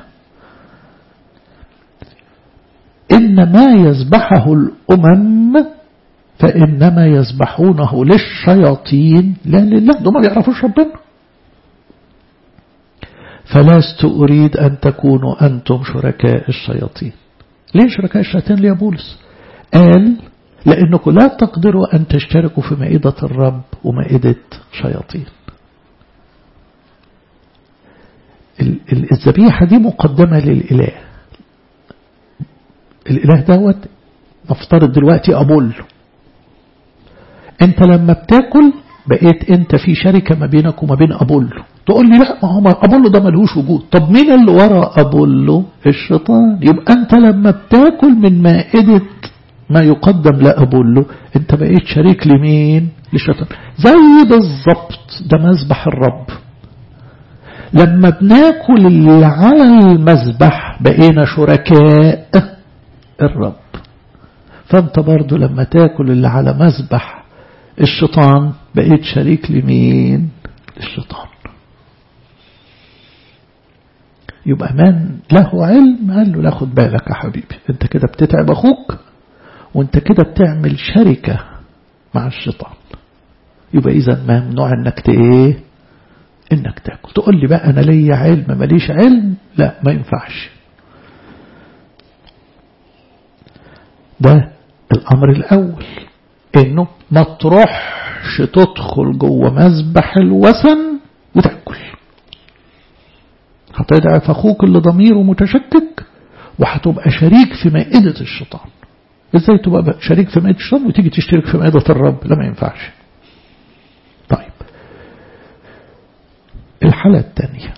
إن ما يذبحه الأمم فإنما يذبحونه للشياطين لا لله دول ما بيعرفوش ربنا فلست أريد أن تكونوا أنتم شركاء الشياطين ليه شركاء الشياطين ليه بولس قال لأنكم لا تقدروا أن تشتركوا في مائدة الرب ومائدة شياطين الذبيحة دي مقدمة للإله الإله دوت نفترض دلوقتي أبولو انت لما بتاكل بقيت انت في شركة ما بينك وما بين أبولو تقول لي لا ما هو أبولو ده ملهوش وجود طب مين اللي ورا أبولو الشيطان يبقى انت لما بتاكل من مائدة ما يقدم لأبولو انت بقيت شريك لمين للشيطان زي بالظبط ده مذبح الرب لما بناكل اللي على المذبح بقينا شركاء الرب فانت برضو لما تاكل اللي على مذبح الشيطان بقيت شريك لمين الشيطان يبقى من له علم قال له لا خد بالك يا حبيبي انت كده بتتعب اخوك وانت كده بتعمل شركة مع الشيطان يبقى اذا ممنوع انك ايه انك تاكل تقول لي بقى انا ليا علم ماليش علم لا ما ينفعش ده الامر الاول انه ما تروحش تدخل جوه مذبح الوثن وتاكل هتضعف اخوك اللي ضميره متشكك وهتبقى شريك في مائدة الشيطان ازاي تبقى شريك في مائدة الشيطان وتيجي تشترك في مائدة الرب لا ما ينفعش طيب الحالة الثانية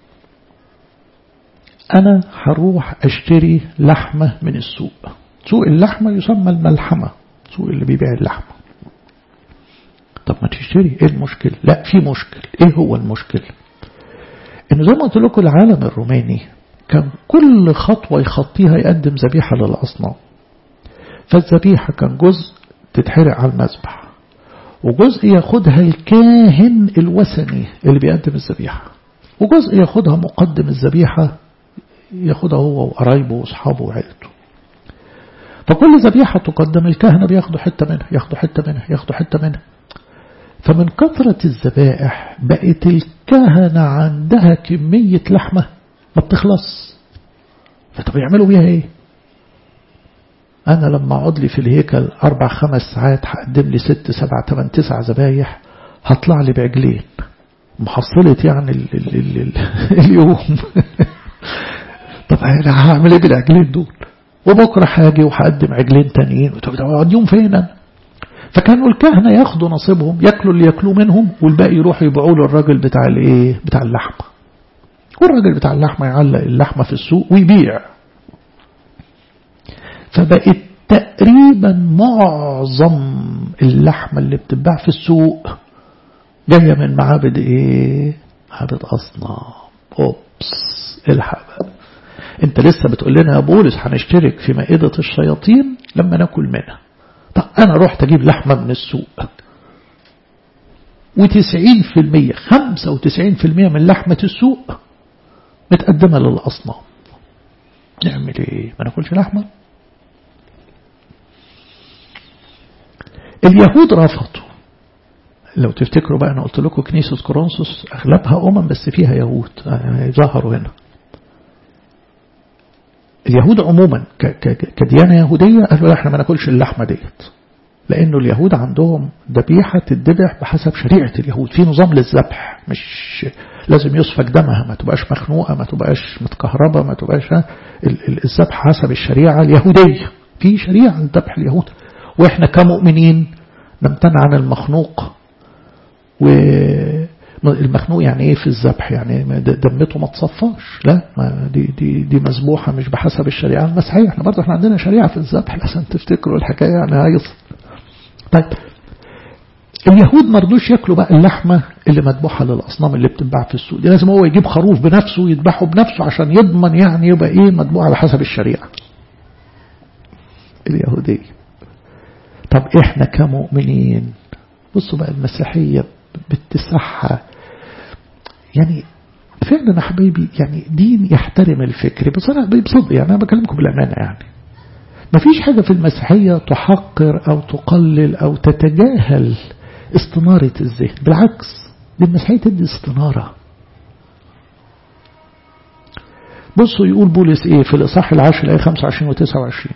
أنا هروح أشتري لحمة من السوق سوق اللحمة يسمى الملحمة سوق اللي بيبيع اللحمة طب ما تشتري ايه المشكلة لا في مشكل ايه هو المشكل انه زي ما قلت لكم العالم الروماني كان كل خطوة يخطيها يقدم ذبيحة للأصنام فالذبيحة كان جزء تتحرق على المذبح وجزء ياخدها الكاهن الوثني اللي بيقدم الذبيحة وجزء ياخدها مقدم الذبيحة ياخدها هو وقرايبه واصحابه وعيلته فكل ذبيحة تقدم الكهنة بياخدوا حتة منها ياخدوا حتة منها ياخدوا حتة منها فمن كثرة الذبائح بقت الكهنة عندها كمية لحمة ما بتخلص فطب يعملوا بيها ايه أنا لما أقعد لي في الهيكل أربع خمس ساعات هقدم لي ست سبع تمن تسع ذبايح هطلع لي بعجلين محصلة يعني ال ال ال ال اليوم طب أنا هعمل إيه بالعجلين دول وبكرة هاجي وهقدم عجلين تانيين طب أقعد يوم فين أنا فكانوا الكهنة ياخدوا نصيبهم ياكلوا اللي ياكلوه منهم والباقي يروحوا يبيعوه للراجل بتاع الايه بتاع اللحمة والراجل بتاع اللحمة يعلق اللحمة في السوق ويبيع فبقت تقريبا معظم اللحمة اللي بتتباع في السوق جاية من معابد ايه معابد أصنام أوبس الحق انت لسه بتقول لنا يا بولس هنشترك في مائدة الشياطين لما ناكل منها طب أنا رحت أجيب لحمة من السوق وتسعين في المية خمسة وتسعين في المية من لحمة السوق متقدمة للأصنام نعمل ايه ما ناكلش لحمة اليهود رفضوا لو تفتكروا بقى أنا قلت لكم كنيسة كورنثوس أغلبها أمم بس فيها يهود ظهروا هنا اليهود عموما كديانة يهودية قالوا لا احنا ما ناكلش اللحمة ديت لأنه اليهود عندهم ذبيحة تذبح بحسب شريعة اليهود في نظام للذبح مش لازم يسفك دمها ما تبقاش مخنوقة ما تبقاش متكهربة ما تبقاش الذبح حسب الشريعة اليهودية في شريعة لذبح اليهود وإحنا كمؤمنين نمتنع عن المخنوق والمخنوق يعني ايه في الذبح يعني دمته ما تصفاش لا ما دي دي دي مذبوحه مش بحسب الشريعه المسيحيه احنا برضه احنا عندنا شريعه في الذبح عشان تفتكروا الحكايه يعني هيص طيب اليهود ما رضوش ياكلوا بقى اللحمه اللي مذبوحه للاصنام اللي بتتباع في السوق دي لازم هو يجيب خروف بنفسه ويذبحه بنفسه عشان يضمن يعني يبقى ايه مذبوح على حسب الشريعه اليهوديه طب احنا كمؤمنين بصوا بقى المسيحيه باتساعها يعني فعلا يا حبايبي يعني دين يحترم الفكر بس انا بصدق يعني انا بكلمكم بالامانه يعني ما فيش حاجه في المسيحيه تحقر او تقلل او تتجاهل استناره الذهن بالعكس دي المسيحيه تدي استناره بصوا يقول بولس ايه في الاصحاح العاشر الايه 25 و 29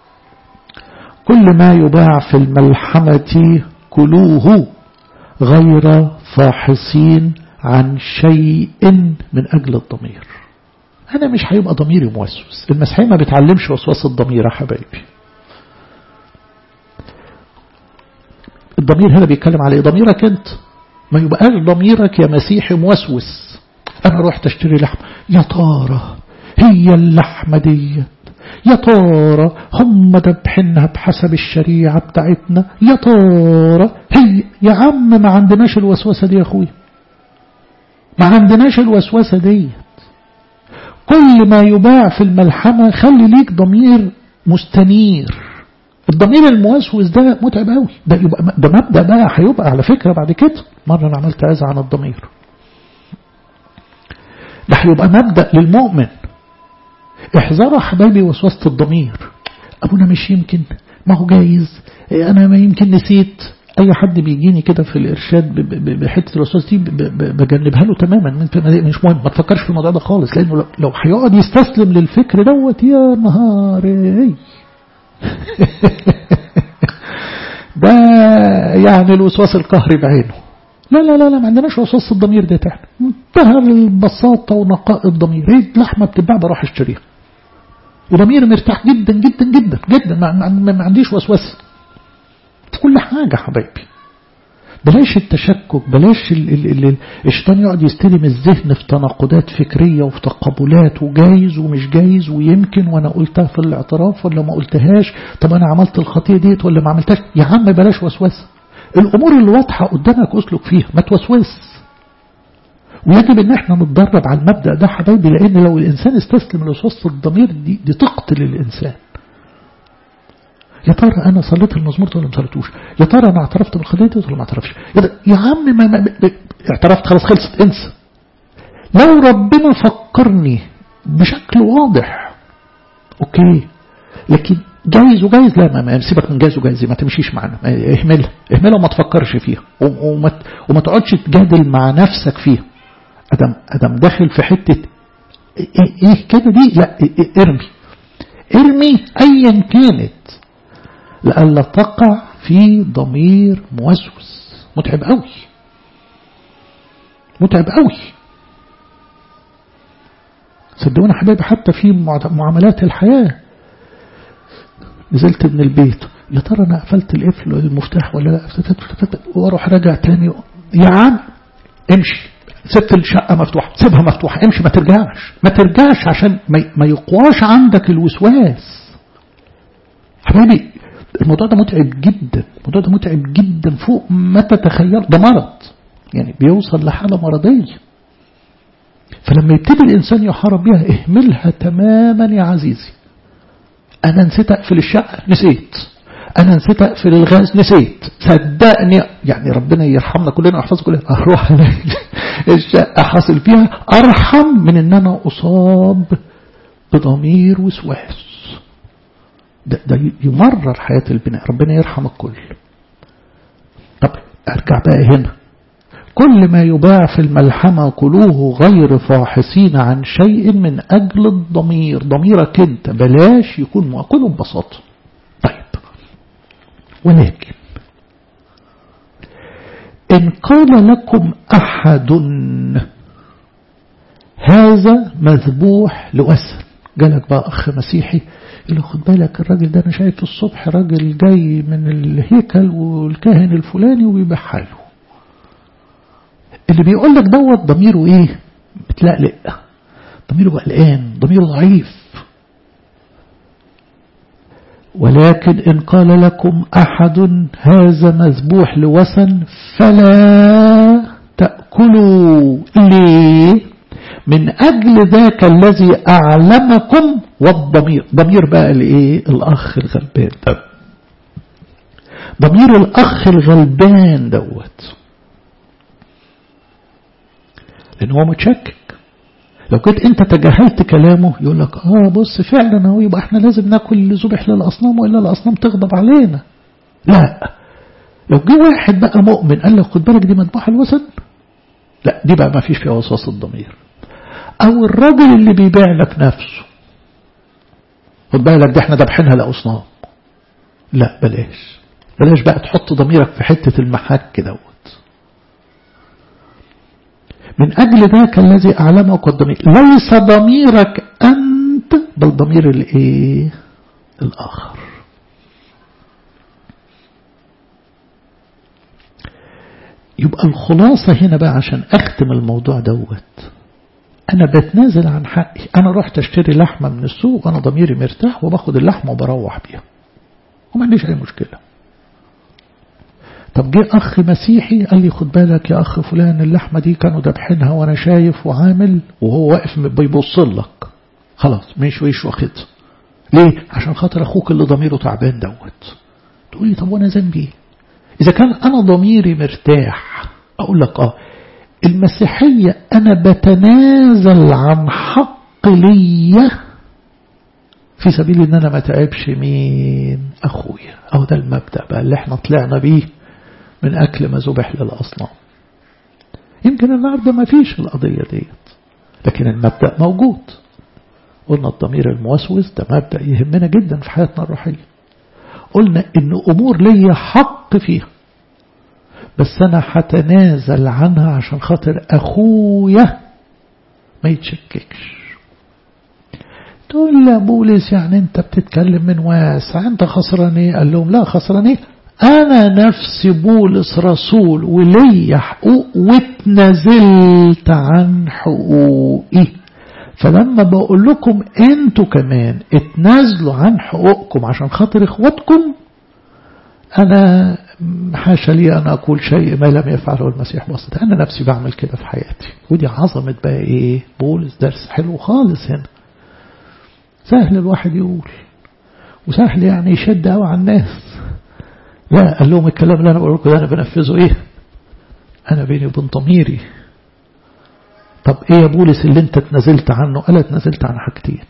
كل ما يباع في الملحمه كلوه غير فاحصين عن شيء من أجل الضمير أنا مش هيبقى ضميري موسوس المسيحية ما بتعلمش وسواس الضمير يا حبايبي الضمير هنا بيتكلم على ضميرك أنت ما يبقاش ضميرك يا مسيحي موسوس أنا رحت أشتري لحمة يا ترى هي اللحمة ديت يا ترى هم ذبحنها بحسب الشريعة بتاعتنا يا ترى هي يا عم ما عندناش الوسوسة دي يا أخويا ما عندناش الوسوسة دي كل ما يباع في الملحمة خلي ليك ضمير مستنير الضمير الموسوس ده متعب قوي ده يبقى ده مبدا بقى هيبقى على فكره بعد كده مره انا عملت اذى عن الضمير ده هيبقى مبدا للمؤمن احذروا حبايبي وسوسة الضمير أبونا مش يمكن ما هو جايز أنا ما يمكن نسيت أي حد بيجيني كده في الإرشاد بحتة الوسواس دي بجنبها له تماما مش مهم ما تفكرش في الموضوع ده خالص لأنه لو هيقعد يستسلم للفكر دوت يا نهاري ده يعني الوسواس القهري بعينه لا لا لا لا ما عندناش وسواس الضمير ده احنا منتهى البساطة ونقاء الضمير هي لحمة بتتباع بروح اشتريها وضميري مرتاح جدا جدا جدا جدا ما, ما, ما عنديش وسوسه في كل حاجة حبايبي بلاش التشكك بلاش الشيطان يقعد يستلم الذهن في تناقضات فكرية وفي تقبلات وجايز ومش جايز ويمكن وانا قلتها في الاعتراف ولا ما قلتهاش طب انا عملت الخطية ديت ولا ما عملتهاش يا عم بلاش وسوسة الامور اللي واضحة قدامك اسلك فيها ما توسوس ويجب ان احنا نتدرب على المبدأ ده حبايبي لان لو الانسان استسلم لوسوسة الضمير دي, دي تقتل الانسان يا ترى انا صليت المزمور ده ولا ما صليتوش يا ترى انا اعترفت بالخطيه دي ولا ما اعترفتش يا عم ما, ما اعترفت خلاص خلصت انسى لو ربنا فكرني بشكل واضح اوكي لكن جايز وجايز لا ما سيبك من جايز وجايز ما تمشيش معانا اهملها اهملها وما تفكرش فيها وما, وما تقعدش تجادل مع نفسك فيها ادم ادم داخل في حته ايه, إيه كده دي لا إيه إيه ارمي ارمي ايا كانت لألا تقع في ضمير موسوس متعب قوي متعب قوي صدقونا حبايبي حتى في معاملات الحياة نزلت من البيت يا ترى انا قفلت القفل المفتاح ولا لا واروح راجع تاني يا عم امشي سبت الشقة مفتوحة سيبها مفتوحة امشي ما ترجعش ما ترجعش عشان ما يقواش عندك الوسواس حبايبي الموضوع ده متعب جدا الموضوع ده متعب جدا فوق ما تتخيل ده مرض يعني بيوصل لحالة مرضية فلما يبتدي الإنسان يحارب بيها اهملها تماما يا عزيزي أنا نسيت أقفل الشقة نسيت أنا نسيت أقفل الغاز نسيت صدقني يعني ربنا يرحمنا كلنا ويحفظنا كلنا أروح الشقة حاصل فيها أرحم من أن أنا أصاب بضمير وسواس ده, ده يمرر حياة البناء ربنا يرحم الكل طب ارجع بقى هنا كل ما يباع في الملحمة كلوه غير فاحصين عن شيء من أجل الضمير ضميرك أنت بلاش يكون مأكله ببساطة طيب ولكن إن قال لكم أحد هذا مذبوح لوثن جالك بقى أخ مسيحي يقول له خد بالك الراجل ده أنا شايف الصبح راجل جاي من الهيكل والكاهن الفلاني وبيبيعها له اللي بيقول لك دوت ضميره ايه بتلقلق ضميره قلقان ضميره ضعيف ولكن إن قال لكم أحد هذا مذبوح لوثن فلا تأكلوا ليه من أجل ذاك الذي أعلمكم والضمير ضمير بقى الإيه الأخ الغلبان ده ضمير الأخ الغلبان دوت لأن هو متشكك لو كنت أنت تجاهلت كلامه يقول لك آه بص فعلا هو يبقى احنا لازم ناكل اللي ذبح للأصنام وإلا الأصنام تغضب علينا لا لو جه واحد بقى مؤمن قال لك خد بالك دي مذبوحة الوسن لا دي بقى ما فيش فيها وسواس الضمير أو الراجل اللي بيبيع لك نفسه خد بالك دي احنا ذبحينها لأصنام لا بلاش بلاش بقى تحط ضميرك في حتة المحك دوت من أجل ذاك الذي أعلمك الضمير ليس ضميرك أنت بل ضمير الإيه الآخر يبقى الخلاصة هنا بقى عشان أختم الموضوع دوت أنا بتنازل عن حقي أنا رحت أشتري لحمة من السوق وأنا ضميري مرتاح وباخد اللحمة وبروح بيها وما عنديش أي مشكلة طب جه أخ مسيحي قال لي خد بالك يا أخ فلان اللحمة دي كانوا ذابحينها وأنا شايف وعامل وهو واقف بيبص لك خلاص مش ويش واخدها ليه؟ عشان خاطر أخوك اللي ضميره تعبان دوت تقول لي طب وأنا ذنبي إذا كان أنا ضميري مرتاح أقول لك آه المسيحية أنا بتنازل عن حق ليا في سبيل ان انا ما تعبش مين اخويا او ده المبدأ بقى اللي احنا طلعنا بيه من اكل ما ذبح للاصنام يمكن النهاردة ما فيش القضية ديت لكن المبدأ موجود قلنا الضمير الموسوس ده مبدأ يهمنا جدا في حياتنا الروحية قلنا ان امور ليا حق فيها بس انا هتنازل عنها عشان خاطر اخويا ما يتشككش تقول لا بولس يعني انت بتتكلم من واسع انت خسران ايه قال لهم لا خسران ايه انا نفسي بولس رسول ولي حقوق واتنازلت عن حقوقي فلما بقول لكم انتوا كمان اتنازلوا عن حقوقكم عشان خاطر اخواتكم انا حاشا لي أن أقول شيء ما لم يفعله المسيح بسيط أنا نفسي بعمل كده في حياتي ودي عظمة بقى إيه بولس درس حلو خالص هنا سهل الواحد يقول وسهل يعني يشد قوي على الناس لا قال لهم الكلام اللي أنا بقول لكم ده أنا بنفذه إيه أنا بيني وبين ضميري طب إيه يا بولس اللي أنت اتنازلت عنه قال اتنازلت عن حاجتين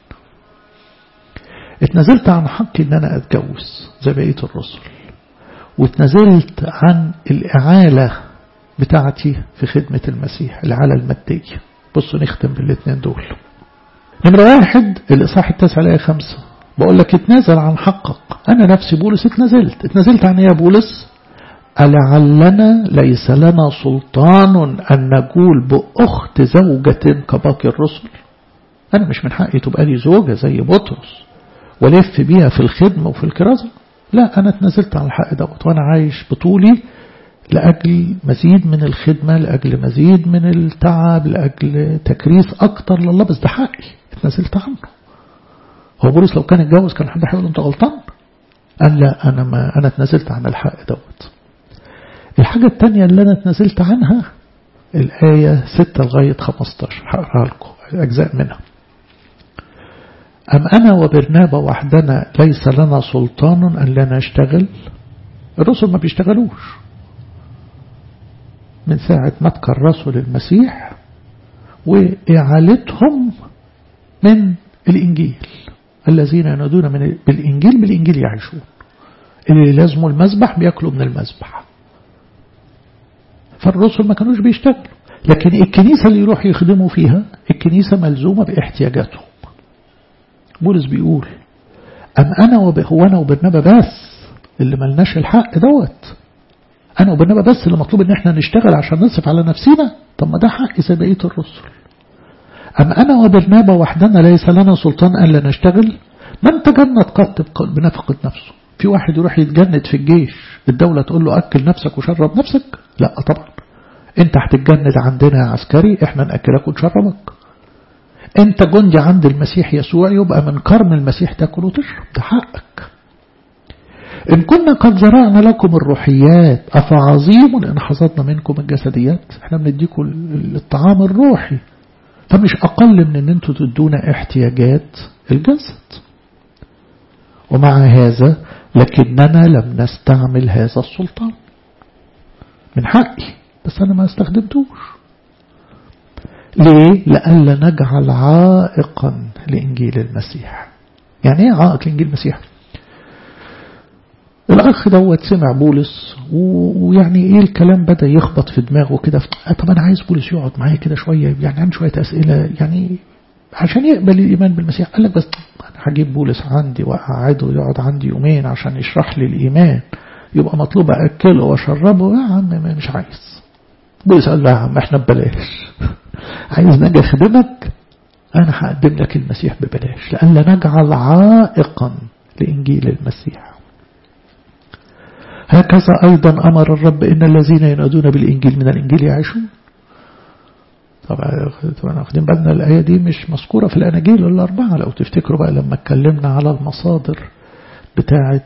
اتنازلت عن حقي ان انا اتجوز زي بقية الرسل واتنازلت عن الإعالة بتاعتي في خدمة المسيح الإعالة المادية بصوا نختم بالاثنين دول نمرة واحد الإصحاح التاسع الآية خمسة بقول لك اتنازل عن حقك أنا نفسي بولس اتنازلت اتنازلت عن إيه يا بولس ألعلنا ليس لنا سلطان أن نقول بأخت زوجة كباقي الرسل أنا مش من حقي تبقى لي زوجة زي بطرس ولف بيها في الخدمة وفي الكرازة لا أنا اتنزلت على الحق دوت وأنا عايش بطولي لأجل مزيد من الخدمة لأجل مزيد من التعب لأجل تكريس أكتر لله بس ده حقي اتنزلت عنه هو بولس لو كان اتجوز كان حد هيقول أنت غلطان قال لا أنا ما أنا اتنزلت عن الحق دوت الحاجة التانية اللي أنا اتنزلت عنها الآية 6 لغاية 15 هقرأها لكم أجزاء منها أم أنا وبرنابا وحدنا ليس لنا سلطان أن لا نشتغل الرسل ما بيشتغلوش من ساعة ما تكرسوا للمسيح وإعالتهم من الإنجيل الذين ينادون من بالإنجيل بالإنجيل يعيشون اللي لازموا المذبح بيأكلوا من المذبح فالرسل ما كانوش بيشتغلوا لكن الكنيسة اللي يروح يخدموا فيها الكنيسة ملزومة باحتياجاتهم بولس بيقول أم أنا هو أنا وبرنابا بس اللي ملناش الحق دوت أنا وبرنابا بس اللي مطلوب إن احنا نشتغل عشان نصرف على نفسنا طب ما ده حق زي بقية الرسل أم أنا وبرنابا وحدنا ليس لنا سلطان أن لا نشتغل من تجند قط بنفقة نفسه في واحد يروح يتجند في الجيش الدولة تقول له أكل نفسك وشرب نفسك لا طبعا انت هتتجند عندنا يا عسكري احنا نأكلك ونشربك انت جندي عند المسيح يسوع يبقى من كرم المسيح تاكل وتشرب ده حقك إن كنا قد زرعنا لكم الروحيات أفعظيم إن حصدنا منكم الجسديات احنا بنديكم الطعام الروحي فمش أقل من أن أنتوا تدونا احتياجات الجسد ومع هذا لكننا لم نستعمل هذا السلطان من حقي بس أنا ما استخدمتوش ليه؟ لألا نجعل عائقا لإنجيل المسيح يعني ايه عائق لإنجيل المسيح الأخ دوت سمع بولس ويعني إيه الكلام بدأ يخبط في دماغه كده طب أنا عايز بولس يقعد معايا كده شوية يعني عندي شوية أسئلة يعني عشان يقبل الإيمان بالمسيح قال لك بس أنا هجيب بولس عندي وأقعده يقعد عندي يومين عشان يشرح لي الإيمان يبقى مطلوب أكله وأشربه يا عم مش عايز بولس قال له يا عم احنا ببلاش عايز نجي أخدمك أنا هقدم لك المسيح ببلاش لألا نجعل عائقا لإنجيل المسيح هكذا أيضا أمر الرب إن الذين ينادون بالإنجيل من الإنجيل يعيشون طبعا طبعا واخدين بالنا الآية دي مش مذكورة في الأناجيل الأربعة لو تفتكروا بقى لما اتكلمنا على المصادر بتاعة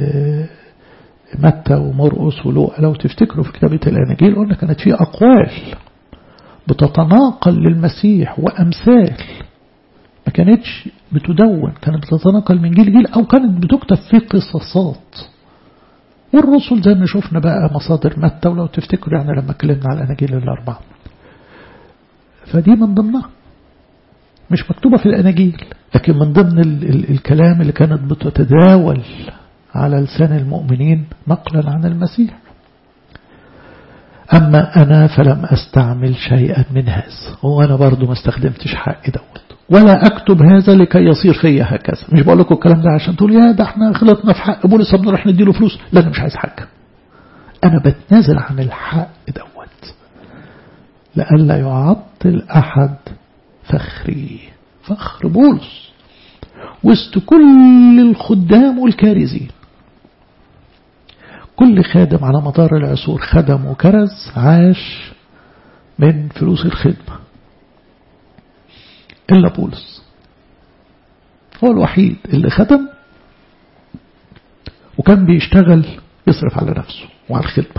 متى ومرقس ولوقا لو تفتكروا في كتابة الأناجيل قلنا كانت في أقوال بتتناقل للمسيح وأمثال ما كانتش بتدون كانت بتتناقل من جيل جيل أو كانت بتكتب في قصصات والرسل زي ما شفنا بقى مصادر متى ولو تفتكروا يعني لما اتكلمنا على الأناجيل الأربعة فدي من ضمنها مش مكتوبة في الأناجيل لكن من ضمن ال ال الكلام اللي كانت بتتداول على لسان المؤمنين نقلا عن المسيح أما أنا فلم أستعمل شيئا من هذا وأنا برضو ما استخدمتش حقي دوت ولا أكتب هذا لكي يصير فيا هكذا مش بقول لكم الكلام ده عشان تقول يا ده احنا غلطنا في حق بولس بنروح نديله فلوس لا أنا مش عايز حاجة أنا بتنازل عن الحق دوت لئلا يعطل أحد فخري فخر بولس وسط كل الخدام والكارزين كل خادم على مدار العصور خدم وكرز عاش من فلوس الخدمة إلا بولس هو الوحيد اللي خدم وكان بيشتغل يصرف على نفسه وعلى الخدمة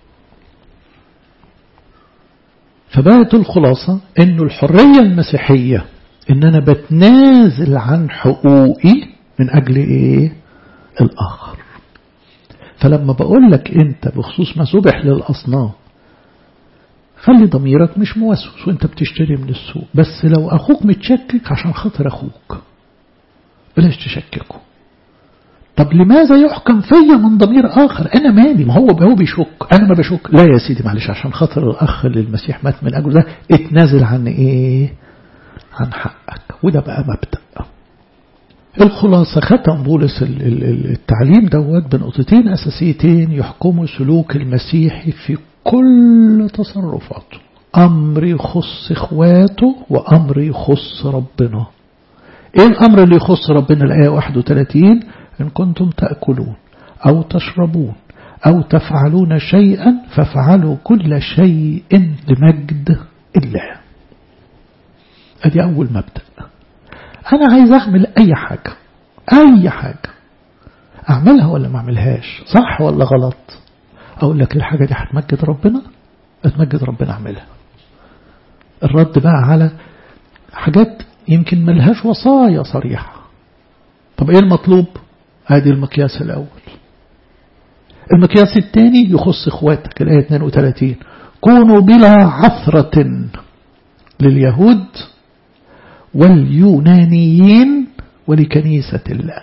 فبقت الخلاصة انه الحرية المسيحية ان انا بتنازل عن حقوقي من اجل ايه الاخر فلما بقول لك انت بخصوص ما ذبح للاصنام خلي ضميرك مش موسوس وانت بتشتري من السوق بس لو اخوك متشكك عشان خاطر اخوك بلاش تشككه طب لماذا يحكم فيا من ضمير آخر أنا مالي ما هو هو بيشك أنا ما بشك لا يا سيدي معلش عشان خاطر الأخ اللي المسيح مات من أجله ده اتنازل عن إيه عن حقك وده بقى مبدأ الخلاصة ختم بولس التعليم دوت بنقطتين أساسيتين يحكموا سلوك المسيحي في كل تصرفاته أمر يخص إخواته وأمر يخص ربنا إيه الأمر اللي يخص ربنا الآية 31 إن كنتم تأكلون أو تشربون أو تفعلون شيئا فافعلوا كل شيء لمجد الله أدي أول مبدأ أنا عايز أعمل أي حاجة أي حاجة أعملها ولا ما أعملهاش صح ولا غلط أقول لك الحاجة دي هتمجد ربنا هتمجد ربنا أعملها الرد بقى على حاجات يمكن ملهاش وصايا صريحة طب إيه المطلوب هذه المقياس الأول المقياس الثاني يخص إخواتك الآية 32 كونوا بلا عثرة لليهود واليونانيين ولكنيسة الله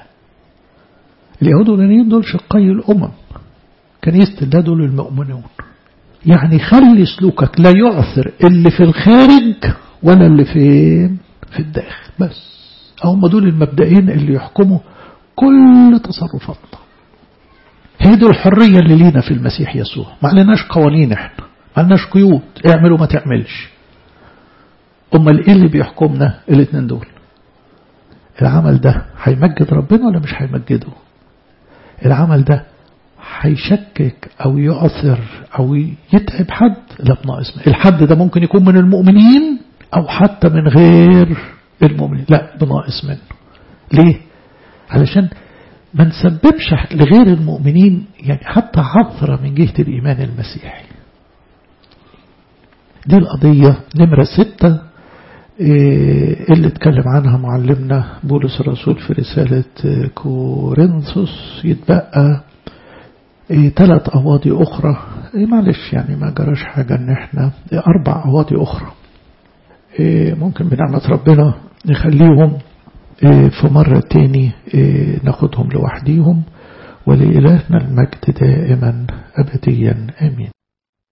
اليهود واليونانيين دول شقي الأمم كنيسة الله دول المؤمنون يعني خلي سلوكك لا يعثر اللي في الخارج ولا اللي فين في الداخل بس هم دول المبدئين اللي يحكموا كل تصرفاتنا هي دي الحرية اللي لينا في المسيح يسوع ما عليناش قوانين احنا ما عليناش قيود اعملوا ما تعملش امال ايه اللي بيحكمنا الاثنين دول العمل ده هيمجد ربنا ولا مش هيمجده العمل ده هيشكك او يعثر او يتعب حد لا بناقص الحد ده ممكن يكون من المؤمنين او حتى من غير المؤمنين لا بناقص منه ليه علشان ما نسببش لغير المؤمنين يعني حتى عثرة من جهة الإيمان المسيحي دي القضية نمرة ستة اللي اتكلم عنها معلمنا بولس الرسول في رسالة كورنثوس يتبقى ثلاث أواضي أخرى معلش يعني ما جراش حاجة ان احنا أربع أواضي أخرى ممكن بنعمة ربنا نخليهم في مرة تاني ناخدهم لوحديهم ولإلهنا المجد دائما أبديا آمين